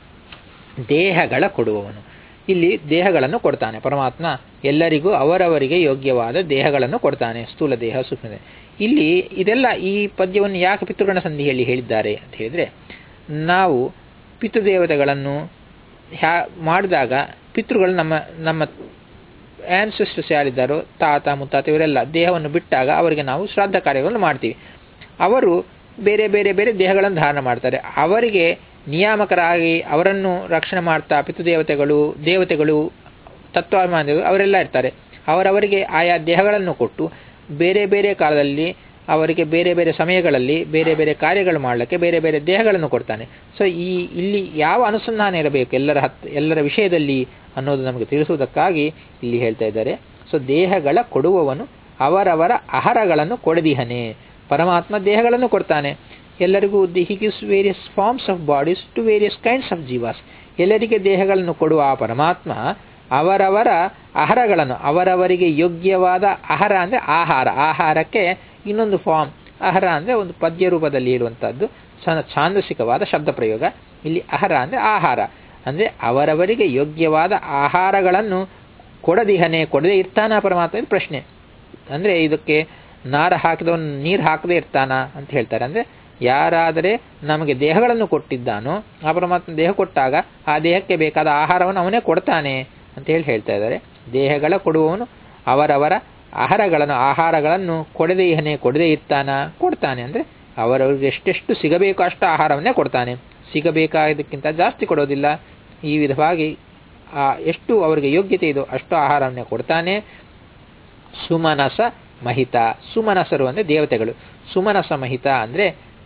ದೇಹಗಳ ಕೊಡುವವನು ಇಲ್ಲಿ ದೇಹಗಳನ್ನು ಕೊಡ್ತಾನೆ ಪರಮಾತ್ಮ ಎಲ್ಲರಿಗೂ ಅವರವರಿಗೆ ಯೋಗ್ಯವಾದ ದೇಹಗಳನ್ನು ಕೊಡ್ತಾನೆ ಸ್ಥೂಲ ದೇಹ ಸೂಕ್ಷ್ಮ ದೇಹ ಇಲ್ಲಿ ಇದೆಲ್ಲ ಈ ಪದ್ಯವನ್ನು ಯಾಕೆ ಪಿತೃಗಣ ಸಂಧಿ ಹೇಳಿ ಹೇಳಿದ್ದಾರೆ ಅಂತ ಹೇಳಿದರೆ ನಾವು ಪಿತೃದೇವತೆಗಳನ್ನು ಹ್ಯಾ ಮಾಡಿದಾಗ ಪಿತೃಗಳು ನಮ್ಮ ನಮ್ಮ ಆನ್ಸೆಸ್ಟರ್ಸ್ ಯಾರಿದ್ದಾರೋ ತಾತ ಮುತ್ತಾತ ಇವರೆಲ್ಲ ದೇಹವನ್ನು ಬಿಟ್ಟಾಗ ಅವರಿಗೆ ನಾವು ಶ್ರಾದ್ದ ಕಾರ್ಯಗಳನ್ನು ಮಾಡ್ತೀವಿ ಅವರು ಬೇರೆ ಬೇರೆ ಬೇರೆ ದೇಹಗಳನ್ನು ಧಾರಣ ಮಾಡ್ತಾರೆ ಅವರಿಗೆ ನಿಯಾಮಕರಾಗಿ ಅವರನ್ನು ರಕ್ಷಣೆ ಮಾಡ್ತಾ ಪಿತೃದೇವತೆಗಳು ದೇವತೆಗಳು ತತ್ವಾಭಿಮಾನಿಗಳು ಅವರೆಲ್ಲ ಇರ್ತಾರೆ ಅವರವರಿಗೆ ಆಯಾ ದೇಹಗಳನ್ನು ಕೊಟ್ಟು ಬೇರೆ ಬೇರೆ ಕಾಲದಲ್ಲಿ ಅವರಿಗೆ ಬೇರೆ ಬೇರೆ ಸಮಯಗಳಲ್ಲಿ ಬೇರೆ ಬೇರೆ ಕಾರ್ಯಗಳು ಮಾಡಲಿಕ್ಕೆ ಬೇರೆ ಬೇರೆ ದೇಹಗಳನ್ನು ಕೊಡ್ತಾನೆ ಸೊ ಈ ಇಲ್ಲಿ ಯಾವ ಅನುಸಂಧಾನ ಇರಬೇಕು ಎಲ್ಲರ ಹತ್ ಎಲ್ಲರ ವಿಷಯದಲ್ಲಿ ಅನ್ನೋದು ನಮಗೆ ತಿಳಿಸುವುದಕ್ಕಾಗಿ ಇಲ್ಲಿ ಹೇಳ್ತಾ ಇದ್ದಾರೆ ಸೊ ದೇಹಗಳ ಕೊಡುವವನು ಅವರವರ ಆಹಾರಗಳನ್ನು ಕೊಡದಿಹನೆ ಪರಮಾತ್ಮ ದೇಹಗಳನ್ನು ಕೊಡ್ತಾನೆ ಎಲ್ಲರಿಗೂ the he gives various forms of bodies to various kinds of jivas ಎಲ್ಲರಿಗೆ ದೇಹಗಳನ್ನು ಕೊಡುವ ಆ ಪರಮಾತ್ಮ ಅವರವರ ಆಹಾರಗಳನ್ನು ಅವರವರಿಗೆ ಯೋಗ್ಯವಾದ ಆಹಾರ ಅಂದರೆ ಆಹಾರ ಆಹಾರಕ್ಕೆ ಇನ್ನೊಂದು ಫಾರ್ಮ್ ಆಹಾರ ಅಂದರೆ ಒಂದು ಪದ್ಯ ರೂಪದಲ್ಲಿ ಇರುವಂಥದ್ದು ಛಾಂದಸಿಕವಾದ ಶಬ್ದ ಪ್ರಯೋಗ ಇಲ್ಲಿ ಆಹಾರ ಅಂದರೆ ಆಹಾರ ಅಂದರೆ ಅವರವರಿಗೆ ಯೋಗ್ಯವಾದ ಆಹಾರಗಳನ್ನು ಕೊಡದಿಹನೆ ಕೊಡದೆ ಇರ್ತಾನ ಪರಮಾತ್ಮ ಇದು ಪ್ರಶ್ನೆ ಅಂದರೆ ಇದಕ್ಕೆ ನಾರ ಹಾಕಿದವನು ನೀರು ಹಾಕದೇ ಇರ್ತಾನ ಅಂತ ಹೇಳ್ತಾರೆ ಅಂದರೆ ಯಾರಾದರೆ ನಮಗೆ ದೇಹಗಳನ್ನು ಕೊಟ್ಟಿದ್ದಾನೋ ಆ ಪರಮಾತ್ಮ ದೇಹ ಕೊಟ್ಟಾಗ ಆ ದೇಹಕ್ಕೆ ಬೇಕಾದ ಆಹಾರವನ್ನು ಅವನೇ ಕೊಡ್ತಾನೆ ಅಂತ ಹೇಳಿ ಹೇಳ್ತಾ ಇದ್ದಾರೆ ದೇಹಗಳ ಕೊಡುವವನು ಅವರವರ ಆಹಾರಗಳನ್ನು ಆಹಾರಗಳನ್ನು ಕೊಡದೆ ಇಹನೆ ಕೊಡದೆ ಇರ್ತಾನ ಕೊಡ್ತಾನೆ ಅಂದರೆ ಅವರವ್ರಿಗೆ ಎಷ್ಟೆಷ್ಟು ಸಿಗಬೇಕು ಅಷ್ಟು ಆಹಾರವನ್ನೇ ಕೊಡ್ತಾನೆ ಸಿಗಬೇಕಾದಕ್ಕಿಂತ ಜಾಸ್ತಿ ಕೊಡೋದಿಲ್ಲ ಈ ವಿಧವಾಗಿ ಎಷ್ಟು ಅವರಿಗೆ ಯೋಗ್ಯತೆ ಇದೋ ಅಷ್ಟು ಆಹಾರವನ್ನೇ ಕೊಡ್ತಾನೆ ಸುಮನಸ ಮಹಿತ ಸುಮನಸರು ಅಂದರೆ ದೇವತೆಗಳು ಸುಮನಸ ಮಹಿತ ಅಂದರೆ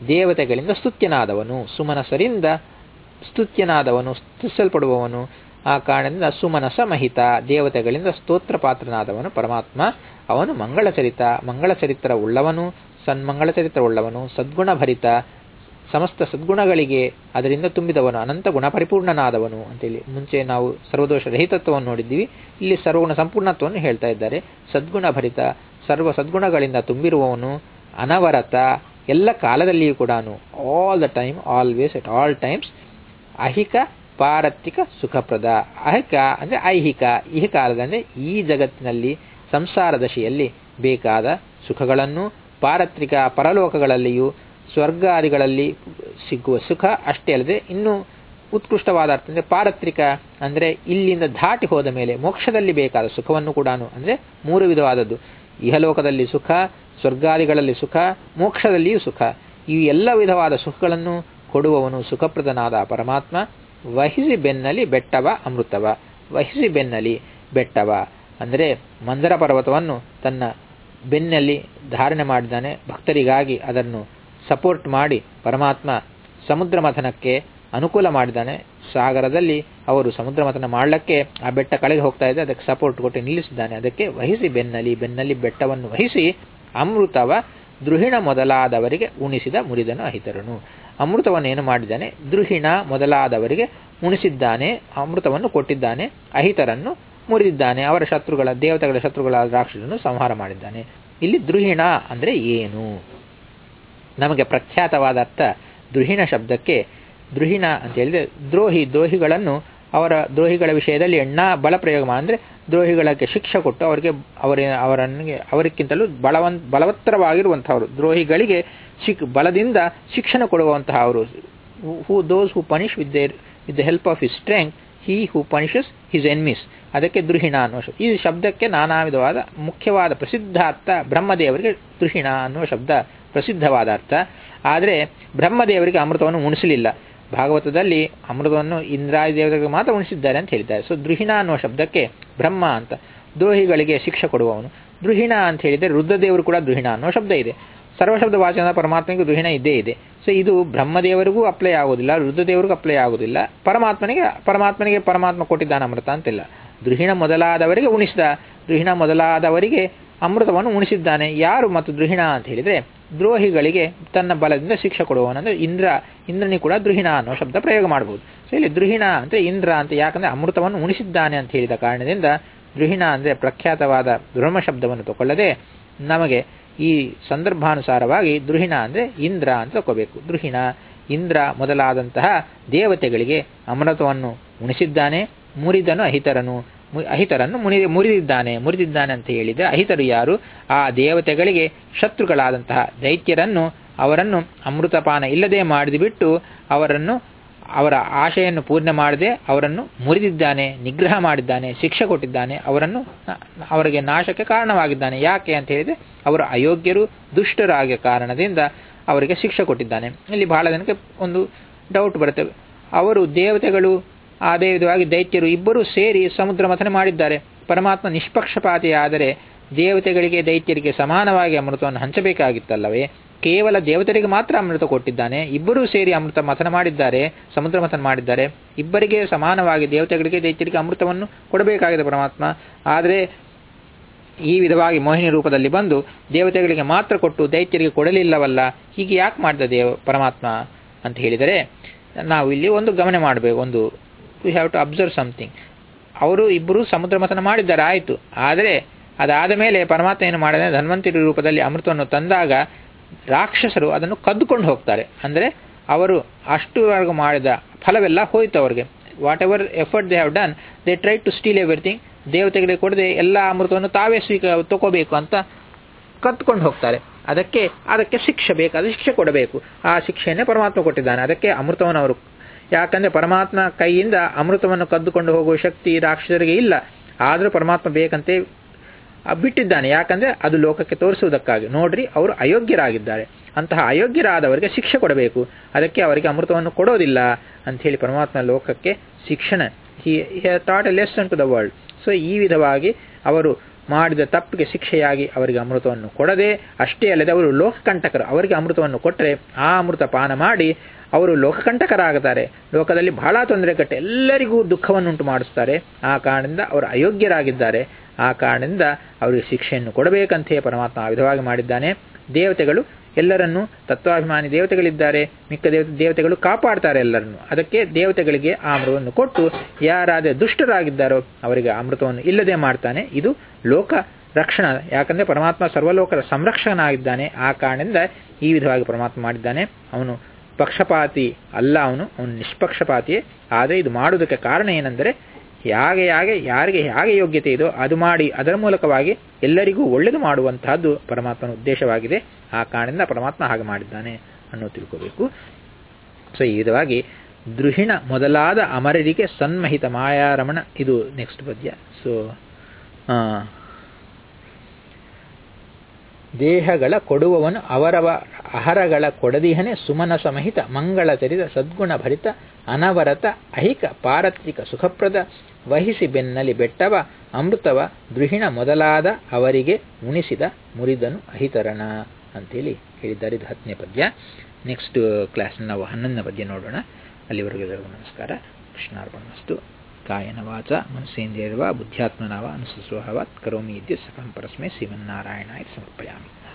ದೇವತೆಗಳಿಂದ ಸ್ತುತ್ಯನಾದವನು ಸುಮನಸರಿಂದ ಸ್ತುತ್ಯನಾದವನು ಸ್ತುತಿಸಲ್ಪಡುವವನು ಆ ಕಾರಣದಿಂದ ಸುಮನಸ ಮಹಿತ ದೇವತೆಗಳಿಂದ ಸ್ತೋತ್ರ ಪಾತ್ರನಾದವನು ಪರಮಾತ್ಮ ಅವನು ಮಂಗಳಚರಿತ ಮಂಗಳಚರಿತ್ರ ಉಳ್ಳವನು ಸನ್ಮಂಗಳಚರಿತ್ರ ಉಳ್ಳವನು ಸದ್ಗುಣಭರಿತ ಸಮಸ್ತ ಸದ್ಗುಣಗಳಿಗೆ ಅದರಿಂದ ತುಂಬಿದವನು ಅನಂತ ಗುಣ ಪರಿಪೂರ್ಣನಾದವನು ಅಂತೇಳಿ ಮುಂಚೆ ನಾವು ಸರ್ವದೋಷ ರಹಿತತ್ವವನ್ನು ನೋಡಿದ್ದೀವಿ ಇಲ್ಲಿ ಸರ್ವಗುಣ ಸಂಪೂರ್ಣತ್ವವನ್ನು ಹೇಳ್ತಾ ಇದ್ದಾರೆ ಸದ್ಗುಣ ಭರಿತ ಸರ್ವ ಸದ್ಗುಣಗಳಿಂದ ತುಂಬಿರುವವನು ಅನವರತ ಎಲ್ಲ ಕಾಲದಲ್ಲಿಯೂ ಕೂಡ all the time always at all times ಅಹಿಕ ಪಾರತ್ರಿಕ ಸುಖಪ್ರದ ಅಹಿಕ ಅಂದರೆ ಐಹಿಕ ಈ ಕಾಲದಂದರೆ ಈ ಜಗತ್ತಿನಲ್ಲಿ ಸಂಸಾರ ದಶೆಯಲ್ಲಿ ಬೇಕಾದ ಸುಖಗಳನ್ನು ಪಾರತ್ರಿಕ ಪರಲೋಕಗಳಲ್ಲಿಯೂ ಸ್ವರ್ಗಾದಿಗಳಲ್ಲಿ ಸಿಗುವ ಸುಖ ಅಷ್ಟೇ ಅಲ್ಲದೆ ಇನ್ನೂ ಉತ್ಕೃಷ್ಟವಾದ ಅರ್ಥ ಅಂದರೆ ಪಾರತ್ರಿಕ ಅಂದರೆ ಇಲ್ಲಿಂದ ದಾಟಿ ಹೋದ ಮೇಲೆ ಮೋಕ್ಷದಲ್ಲಿ ಬೇಕಾದ ಸುಖವನ್ನು ಕೂಡ ಅಂದರೆ ಮೂರು ವಿಧವಾದದ್ದು ಇಹಲೋಕದಲ್ಲಿ ಸುಖ ಸ್ವರ್ಗಾದಿಗಳಲ್ಲಿ ಸುಖ ಮೋಕ್ಷದಲ್ಲಿಯೂ ಸುಖ ಈ ಎಲ್ಲ ವಿಧವಾದ ಸುಖಗಳನ್ನು ಕೊಡುವವನು ಸುಖಪ್ರದನಾದ ಪರಮಾತ್ಮ ವಹಿಸಿ ಬೆನ್ನಲಿ ಬೆಟ್ಟವ ಅಮೃತವ ವಹಿಸಿ ಬೆನ್ನಲಿ ಬೆಟ್ಟವ ಅಂದರೆ ಮಂದರ ಪರ್ವತವನ್ನು ತನ್ನ ಬೆನ್ನಲ್ಲಿ ಧಾರಣೆ ಮಾಡಿದ್ದಾನೆ ಭಕ್ತರಿಗಾಗಿ ಅದನ್ನು ಸಪೋರ್ಟ್ ಮಾಡಿ ಪರಮಾತ್ಮ ಸಮುದ್ರ ಮಥನಕ್ಕೆ ಅನುಕೂಲ ಮಾಡಿದ್ದಾನೆ ಸಾಗರದಲ್ಲಿ ಅವರು ಸಮುದ್ರ ಮಥನ ಮಾಡಲಿಕ್ಕೆ ಆ ಬೆಟ್ಟ ಕಳೆಗೆ ಹೋಗ್ತಾ ಇದೆ ಅದಕ್ಕೆ ಸಪೋರ್ಟ್ ಕೊಟ್ಟು ನಿಲ್ಲಿಸಿದ್ದಾನೆ ಅದಕ್ಕೆ ವಹಿಸಿ ಬೆನ್ನಲಿ ಬೆನ್ನಲ್ಲಿ ಬೆಟ್ಟವನ್ನು ವಹಿಸಿ ಅಮೃತವ ದೃಹಿಣ ಮೊದಲಾದವರಿಗೆ ಉಣಿಸಿದ ಮುರಿದನು ಅಹಿತರನು ಅಮೃತವನ್ನು ಏನು ಮಾಡಿದ್ದಾನೆ ದೃಹಿಣ ಮೊದಲಾದವರಿಗೆ ಉಣಿಸಿದ್ದಾನೆ ಅಮೃತವನ್ನು ಕೊಟ್ಟಿದ್ದಾನೆ ಅಹಿತರನ್ನು ಮುರಿದಿದ್ದಾನೆ ಅವರ ಶತ್ರುಗಳ ದೇವತೆಗಳ ಶತ್ರುಗಳಾದ ರಾಕ್ಷಸನ್ನು ಸಂಹಾರ ಮಾಡಿದ್ದಾನೆ ಇಲ್ಲಿ ದೃಹಿಣ ಅಂದರೆ ಏನು ನಮಗೆ ಪ್ರಖ್ಯಾತವಾದ ಅರ್ಥ ದೃಹಿಣ ಶಬ್ದಕ್ಕೆ ದೃಹಿಣ ಅಂತ ಹೇಳಿದ್ರೆ ದ್ರೋಹಿ ದ್ರೋಹಿಗಳನ್ನು ಅವರ ದ್ರೋಹಿಗಳ ವಿಷಯದಲ್ಲಿ ಎಣ್ಣ ಬಲ ಪ್ರಯೋಗ ಅಂದರೆ ದ್ರೋಹಿಗಳಿಗೆ ಶಿಕ್ಷೆ ಕೊಟ್ಟು ಅವರಿಗೆ ಅವರ ಅವರನ್ನಿಗೆ ಅವರಿಗಿಂತಲೂ ಬಲವನ್ ಬಲವತ್ತರವಾಗಿರುವಂತಹವರು ದ್ರೋಹಿಗಳಿಗೆ ಶಿಕ್ ಬಲದಿಂದ ಶಿಕ್ಷಣ ಕೊಡುವಂತಹ ಅವರು who those who punish with their with the help of his strength he who punishes his enemies ಅದಕ್ಕೆ ದೃಹಿಣ ಅನ್ನುವ ಶಬ್ದ ಈ ಶಬ್ದಕ್ಕೆ ನಾನಾ ವಿಧವಾದ ಮುಖ್ಯವಾದ ಪ್ರಸಿದ್ಧ ಅರ್ಥ ಬ್ರಹ್ಮದೇವರಿಗೆ ದೃಹಿಣ ಅನ್ನುವ ಶಬ್ದ ಪ್ರಸಿದ್ಧವಾದ ಅರ್ಥ ಆದರೆ ಬ್ರಹ್ಮದೇವರಿಗೆ ಅಮೃತವನ್ನು ಉಣಿಸಲಿಲ್ಲ ಭಾಗವತದಲ್ಲಿ ಅಮೃತವನ್ನು ಇಂದ್ರಾದಿ ದೇವತೆಗಳಿಗೆ ಮಾತ್ರ ಉಣಿಸಿದ್ದಾರೆ ಅಂತ ಹೇಳಿದ್ದಾರೆ ಸೊ ದೃಹಿಣ ಅನ್ನುವ ಶಬ್ದಕ್ಕೆ ಬ್ರಹ್ಮ ಅಂತ ದ್ರೋಹಿಗಳಿಗೆ ಶಿಕ್ಷೆ ಕೊಡುವವನು ದೃಹಿಣ ಅಂತ ಹೇಳಿದರೆ ರುದ್ರದೇವರು ಕೂಡ ದೃಹಿಣ ಅನ್ನೋ ಶಬ್ದ ಇದೆ ಸರ್ವಶಬ್ದ ವಾಚನ ಪರಮಾತ್ಮನಿಗೆ ದೃಹಿಣ ಇದ್ದೇ ಇದೆ ಸೊ ಇದು ಬ್ರಹ್ಮದೇವರಿಗೂ ಅಪ್ಲೈ ಆಗೋದಿಲ್ಲ ರುದ್ರದೇವರಿಗೂ ಅಪ್ಲೈ ಆಗೋದಿಲ್ಲ ಪರಮಾತ್ಮನಿಗೆ ಪರಮಾತ್ಮನಿಗೆ ಪರಮಾತ್ಮ ಕೊಟ್ಟಿದ್ದಾನೆ ಅಮೃತ ಅಂತಿಲ್ಲ ದೃಹಿಣ ಮೊದಲಾದವರಿಗೆ ಉಣಿಸಿದ ದೃಹಿಣ ಮೊದಲಾದವರಿಗೆ ಅಮೃತವನ್ನು ಉಣಿಸಿದ್ದಾನೆ ಯಾರು ಮತ್ತು ದೃಹಿಣ ಅಂತ ಹೇಳಿದರೆ ದ್ರೋಹಿಗಳಿಗೆ ತನ್ನ ಬಲದಿಂದ ಶಿಕ್ಷೆ ಕೊಡುವವನಂದ್ರೆ ಇಂದ್ರ ಇಂದ್ರನಿಗೆ ಕೂಡ ದೃಹಿಣ ಅನ್ನೋ ಶಬ್ದ ಪ್ರಯೋಗ ಮಾಡಬಹುದು ಸೊ ಇಲ್ಲಿ ದೃಹಿಣ ಅಂದರೆ ಇಂದ್ರ ಅಂತ ಯಾಕಂದರೆ ಅಮೃತವನ್ನು ಉಣಿಸಿದ್ದಾನೆ ಅಂತ ಹೇಳಿದ ಕಾರಣದಿಂದ ದೃಹಿಣ ಅಂದರೆ ಪ್ರಖ್ಯಾತವಾದ ಧರ್ಮ ಶಬ್ದವನ್ನು ತಗೊಳ್ಳದೆ ನಮಗೆ ಈ ಸಂದರ್ಭಾನುಸಾರವಾಗಿ ದೃಹಿಣ ಅಂದರೆ ಇಂದ್ರ ಅಂತ ತಗೋಬೇಕು ದೃಹಿಣ ಇಂದ್ರ ಮೊದಲಾದಂತಹ ದೇವತೆಗಳಿಗೆ ಅಮೃತವನ್ನು ಉಣಿಸಿದ್ದಾನೆ ಮುರಿದನು ಅಹಿತರನು ಅಹಿತರನ್ನು ಮುನಿ ಮುರಿದಿದ್ದಾನೆ ಮುರಿದಿದ್ದಾನೆ ಅಂತ ಹೇಳಿದರೆ ಅಹಿತರು ಯಾರು ಆ ದೇವತೆಗಳಿಗೆ ಶತ್ರುಗಳಾದಂತಹ ದೈತ್ಯರನ್ನು ಅವರನ್ನು ಅಮೃತಪಾನ ಇಲ್ಲದೆ ಮಾಡಿಬಿಟ್ಟು ಅವರನ್ನು ಅವರ ಆಶೆಯನ್ನು ಪೂರ್ಣ ಮಾಡದೆ ಅವರನ್ನು ಮುರಿದಿದ್ದಾನೆ ನಿಗ್ರಹ ಮಾಡಿದ್ದಾನೆ ಶಿಕ್ಷೆ ಕೊಟ್ಟಿದ್ದಾನೆ ಅವರನ್ನು ಅವರಿಗೆ ನಾಶಕ್ಕೆ ಕಾರಣವಾಗಿದ್ದಾನೆ ಯಾಕೆ ಅಂತ ಹೇಳಿದರೆ ಅವರು ಅಯೋಗ್ಯರು ದುಷ್ಟರಾಗ ಕಾರಣದಿಂದ ಅವರಿಗೆ ಶಿಕ್ಷೆ ಕೊಟ್ಟಿದ್ದಾನೆ ಇಲ್ಲಿ ಬಹಳ ಜನಕ್ಕೆ ಒಂದು ಡೌಟ್ ಬರುತ್ತೆ ಅವರು ದೇವತೆಗಳು ಅದೇ ವಿಧವಾಗಿ ದೈತ್ಯರು ಇಬ್ಬರೂ ಸೇರಿ ಸಮುದ್ರ ಮಥನ ಮಾಡಿದ್ದಾರೆ ಪರಮಾತ್ಮ ನಿಷ್ಪಕ್ಷಪಾತಿ ಆದರೆ ದೇವತೆಗಳಿಗೆ ದೈತ್ಯರಿಗೆ ಸಮಾನವಾಗಿ ಅಮೃತವನ್ನು ಹಂಚಬೇಕಾಗಿತ್ತಲ್ಲವೇ ಕೇವಲ ದೇವತೆಗಳಿಗೆ ಮಾತ್ರ ಅಮೃತ ಕೊಟ್ಟಿದ್ದಾನೆ ಇಬ್ಬರೂ ಸೇರಿ ಅಮೃತ ಮಥನ ಮಾಡಿದ್ದಾರೆ ಸಮುದ್ರ ಮಥನ ಮಾಡಿದ್ದಾರೆ ಇಬ್ಬರಿಗೆ ಸಮಾನವಾಗಿ ದೇವತೆಗಳಿಗೆ ದೈತ್ಯರಿಗೆ ಅಮೃತವನ್ನು ಕೊಡಬೇಕಾಗಿದೆ ಪರಮಾತ್ಮ ಆದರೆ ಈ ವಿಧವಾಗಿ ಮೋಹಿನಿ ರೂಪದಲ್ಲಿ ಬಂದು ದೇವತೆಗಳಿಗೆ ಮಾತ್ರ ಕೊಟ್ಟು ದೈತ್ಯರಿಗೆ ಕೊಡಲಿಲ್ಲವಲ್ಲ ಹೀಗೆ ಯಾಕೆ ಮಾಡಿದ ದೇವ ಪರಮಾತ್ಮ ಅಂತ ಹೇಳಿದರೆ ನಾವು ಇಲ್ಲಿ ಒಂದು ಗಮನ ಮಾಡಬೇಕು ಒಂದು we have to observe something ಅವರು ಇಬ್ಬರು ಸಮುದ್ರ ಮಥನ ಮಾಡಿದ್ದಾರೆ ಆಯಿತು ಆದರೆ ಅದಾದ ಮೇಲೆ ಪರಮಾತ್ಮ ಏನು ಮಾಡಿದ್ರೆ ಧನ್ವಂತರಿ ರೂಪದಲ್ಲಿ ಅಮೃತವನ್ನು ತಂದಾಗ ರಾಕ್ಷಸರು ಅದನ್ನು ಕದ್ದುಕೊಂಡು ಹೋಗ್ತಾರೆ ಅಂದರೆ ಅವರು ಅಷ್ಟುವರೆಗೂ ಮಾಡಿದ ಫಲವೆಲ್ಲ ಹೋಯ್ತು ಅವರಿಗೆ whatever effort they have done they try to steal everything ದೇವತೆಗಳಿಗೆ ಕೊಡದೆ ಎಲ್ಲ ಅಮೃತವನ್ನು ತಾವೇ ಸ್ವೀಕ ತಗೋಬೇಕು ಅಂತ ಕತ್ಕೊಂಡು ಹೋಗ್ತಾರೆ ಅದಕ್ಕೆ ಅದಕ್ಕೆ ಶಿಕ್ಷೆ ಬೇಕಾದ ಶಿಕ್ಷೆ ಕೊಡಬೇಕು ಆ ಶಿಕ್ಷೆಯನ್ನೇ ಪರಮಾತ್ಮ ಕೊಟ್ಟಿದ್ದಾನೆ ಅದಕ್ಕೆ ಅಮೃತವನ್ನು ಅವರು ಯಾಕಂದರೆ ಪರಮಾತ್ಮ ಕೈಯಿಂದ ಅಮೃತವನ್ನು ಕದ್ದುಕೊಂಡು ಹೋಗುವ ಶಕ್ತಿ ರಾಕ್ಷಸರಿಗೆ ಇಲ್ಲ ಆದರೂ ಪರಮಾತ್ಮ ಬೇಕಂತೆ ಬಿಟ್ಟಿದ್ದಾನೆ ಯಾಕಂದರೆ ಅದು ಲೋಕಕ್ಕೆ ತೋರಿಸುವುದಕ್ಕಾಗಿ ನೋಡ್ರಿ ಅವರು ಅಯೋಗ್ಯರಾಗಿದ್ದಾರೆ ಅಂತಹ ಅಯೋಗ್ಯರಾದವರಿಗೆ ಶಿಕ್ಷೆ ಕೊಡಬೇಕು ಅದಕ್ಕೆ ಅವರಿಗೆ ಅಮೃತವನ್ನು ಕೊಡೋದಿಲ್ಲ ಅಂಥೇಳಿ ಪರಮಾತ್ಮ ಲೋಕಕ್ಕೆ ಶಿಕ್ಷಣ he taught a lesson to the world so ಈ ವಿಧವಾಗಿ ಅವರು ಮಾಡಿದ ತಪ್ಪಿಗೆ ಶಿಕ್ಷೆಯಾಗಿ ಅವರಿಗೆ ಅಮೃತವನ್ನು ಕೊಡದೆ ಅಷ್ಟೇ ಅಲ್ಲದೆ ಅವರು ಲೋಕಕಂಟಕರು ಅವರಿಗೆ ಅಮೃತವನ್ನು ಕೊಟ್ಟರೆ ಆ ಅಮೃತ ಪಾನ ಮಾಡಿ ಅವರು ಲೋಕಕಂಟಕರಾಗುತ್ತಾರೆ ಲೋಕದಲ್ಲಿ ಬಹಳ ತೊಂದರೆ ಕಟ್ಟ ಎಲ್ಲರಿಗೂ ದುಃಖವನ್ನುಂಟು ಮಾಡಿಸ್ತಾರೆ ಆ ಕಾರಣದಿಂದ ಅವರು ಅಯೋಗ್ಯರಾಗಿದ್ದಾರೆ ಆ ಕಾರಣದಿಂದ ಅವರಿಗೆ ಶಿಕ್ಷೆಯನ್ನು ಕೊಡಬೇಕಂತೆಯೇ ಪರಮಾತ್ಮ ಆ ವಿಧವಾಗಿ ಮಾಡಿದ್ದಾನೆ ದೇವತೆಗಳು ಎಲ್ಲರನ್ನೂ ತತ್ವಾಭಿಮಾನಿ ದೇವತೆಗಳಿದ್ದಾರೆ ಮಿಕ್ಕ ದೇವ ದೇವತೆಗಳು ಕಾಪಾಡ್ತಾರೆ ಎಲ್ಲರನ್ನು ಅದಕ್ಕೆ ದೇವತೆಗಳಿಗೆ ಆ ಅಮೃತವನ್ನು ಕೊಟ್ಟು ಯಾರಾದರೆ ದುಷ್ಟರಾಗಿದ್ದಾರೋ ಅವರಿಗೆ ಅಮೃತವನ್ನು ಇಲ್ಲದೆ ಮಾಡ್ತಾನೆ ಇದು ಲೋಕ ರಕ್ಷಣ ಯಾಕಂದರೆ ಪರಮಾತ್ಮ ಸರ್ವಲೋಕದ ಸಂರಕ್ಷಕನಾಗಿದ್ದಾನೆ ಆ ಕಾರಣದಿಂದ ಈ ವಿಧವಾಗಿ ಪರಮಾತ್ಮ ಮಾಡಿದ್ದಾನೆ ಅವನು ಪಕ್ಷಪಾತಿ ಅಲ್ಲ ಅವನು ಅವನು ನಿಷ್ಪಕ್ಷಪಾತಿಯೇ ಆದರೆ ಇದು ಮಾಡುವುದಕ್ಕೆ ಕಾರಣ ಏನೆಂದರೆ ಯಾಗೆ ಯಾಗೆ ಯಾರಿಗೆ ಹೇಗೆ ಯೋಗ್ಯತೆ ಇದೋ ಅದು ಮಾಡಿ ಅದರ ಮೂಲಕವಾಗಿ ಎಲ್ಲರಿಗೂ ಒಳ್ಳೆಯದು ಮಾಡುವಂತಹದ್ದು ಪರಮಾತ್ಮನ ಉದ್ದೇಶವಾಗಿದೆ ಆ ಕಾರಣದಿಂದ ಪರಮಾತ್ಮ ಹಾಗೆ ಮಾಡಿದ್ದಾನೆ ಅನ್ನೋ ತಿಳ್ಕೋಬೇಕು ಸೊ ಈ ವಿಧವಾಗಿ ದೃಹಿಣ ಮೊದಲಾದ ಅಮರರಿಗೆ ಸನ್ಮಹಿತ ಮಾಯಾರಮಣ ಇದು ನೆಕ್ಸ್ಟ್ ಪದ್ಯ ಸೊ ದೇಹಗಳ ಕೊಡುವವನು ಅವರವ ಅಹರಗಳ ಕೊಡದಿಹನೆ ಸುಮನ ಸಮಹಿತ ಮಂಗಳ ಚರಿತ ಸದ್ಗುಣ ಭರಿತ ಅನವರತ ಅಹಿಕ ಪಾರತ್ರಿಕ ಸುಖಪ್ರದ ವಹಿಸಿ ಬೆನ್ನಲಿ ಬೆಟ್ಟವ ಅಮೃತವ ದೃಹಿಣ ಮೊದಲಾದ ಅವರಿಗೆ ಉಣಿಸಿದ ಮುರಿದನು ಅಹಿತರಣ ಅಂತೇಳಿ ಹೇಳಿದ್ದಾರೆ ಇದು ಹತ್ತನೇ ಪದ್ಯ ನೆಕ್ಸ್ಟ್ ಕ್ಲಾಸ್ ನಾವು ಹನ್ನೊಂದನೇ ಪದ್ಯ ನೋಡೋಣ ಅಲ್ಲಿವರೆಗೂ ಎಲ್ಲರಿಗೂ ನಮಸ್ಕಾರ ಕೃಷ್ಣಾರ್ಪಣಮಸ್ತು ಕಾಯನ ವಾಚ ಮನಸ್ಸೇಂದ್ರಿಯರ್ವ ಬುದ್ಧ್ಯಾತ್ಮನವ ಅನುಸಸ್ವಹವತ್ ಕರೋಮಿ ಇದ್ಯ ಸಕಂ ಪರಸ್ಮೈ ಶ್ರೀಮನ್ನಾರಾಯಣಾಯ ಸಮರ್ಪಯಾಮಿ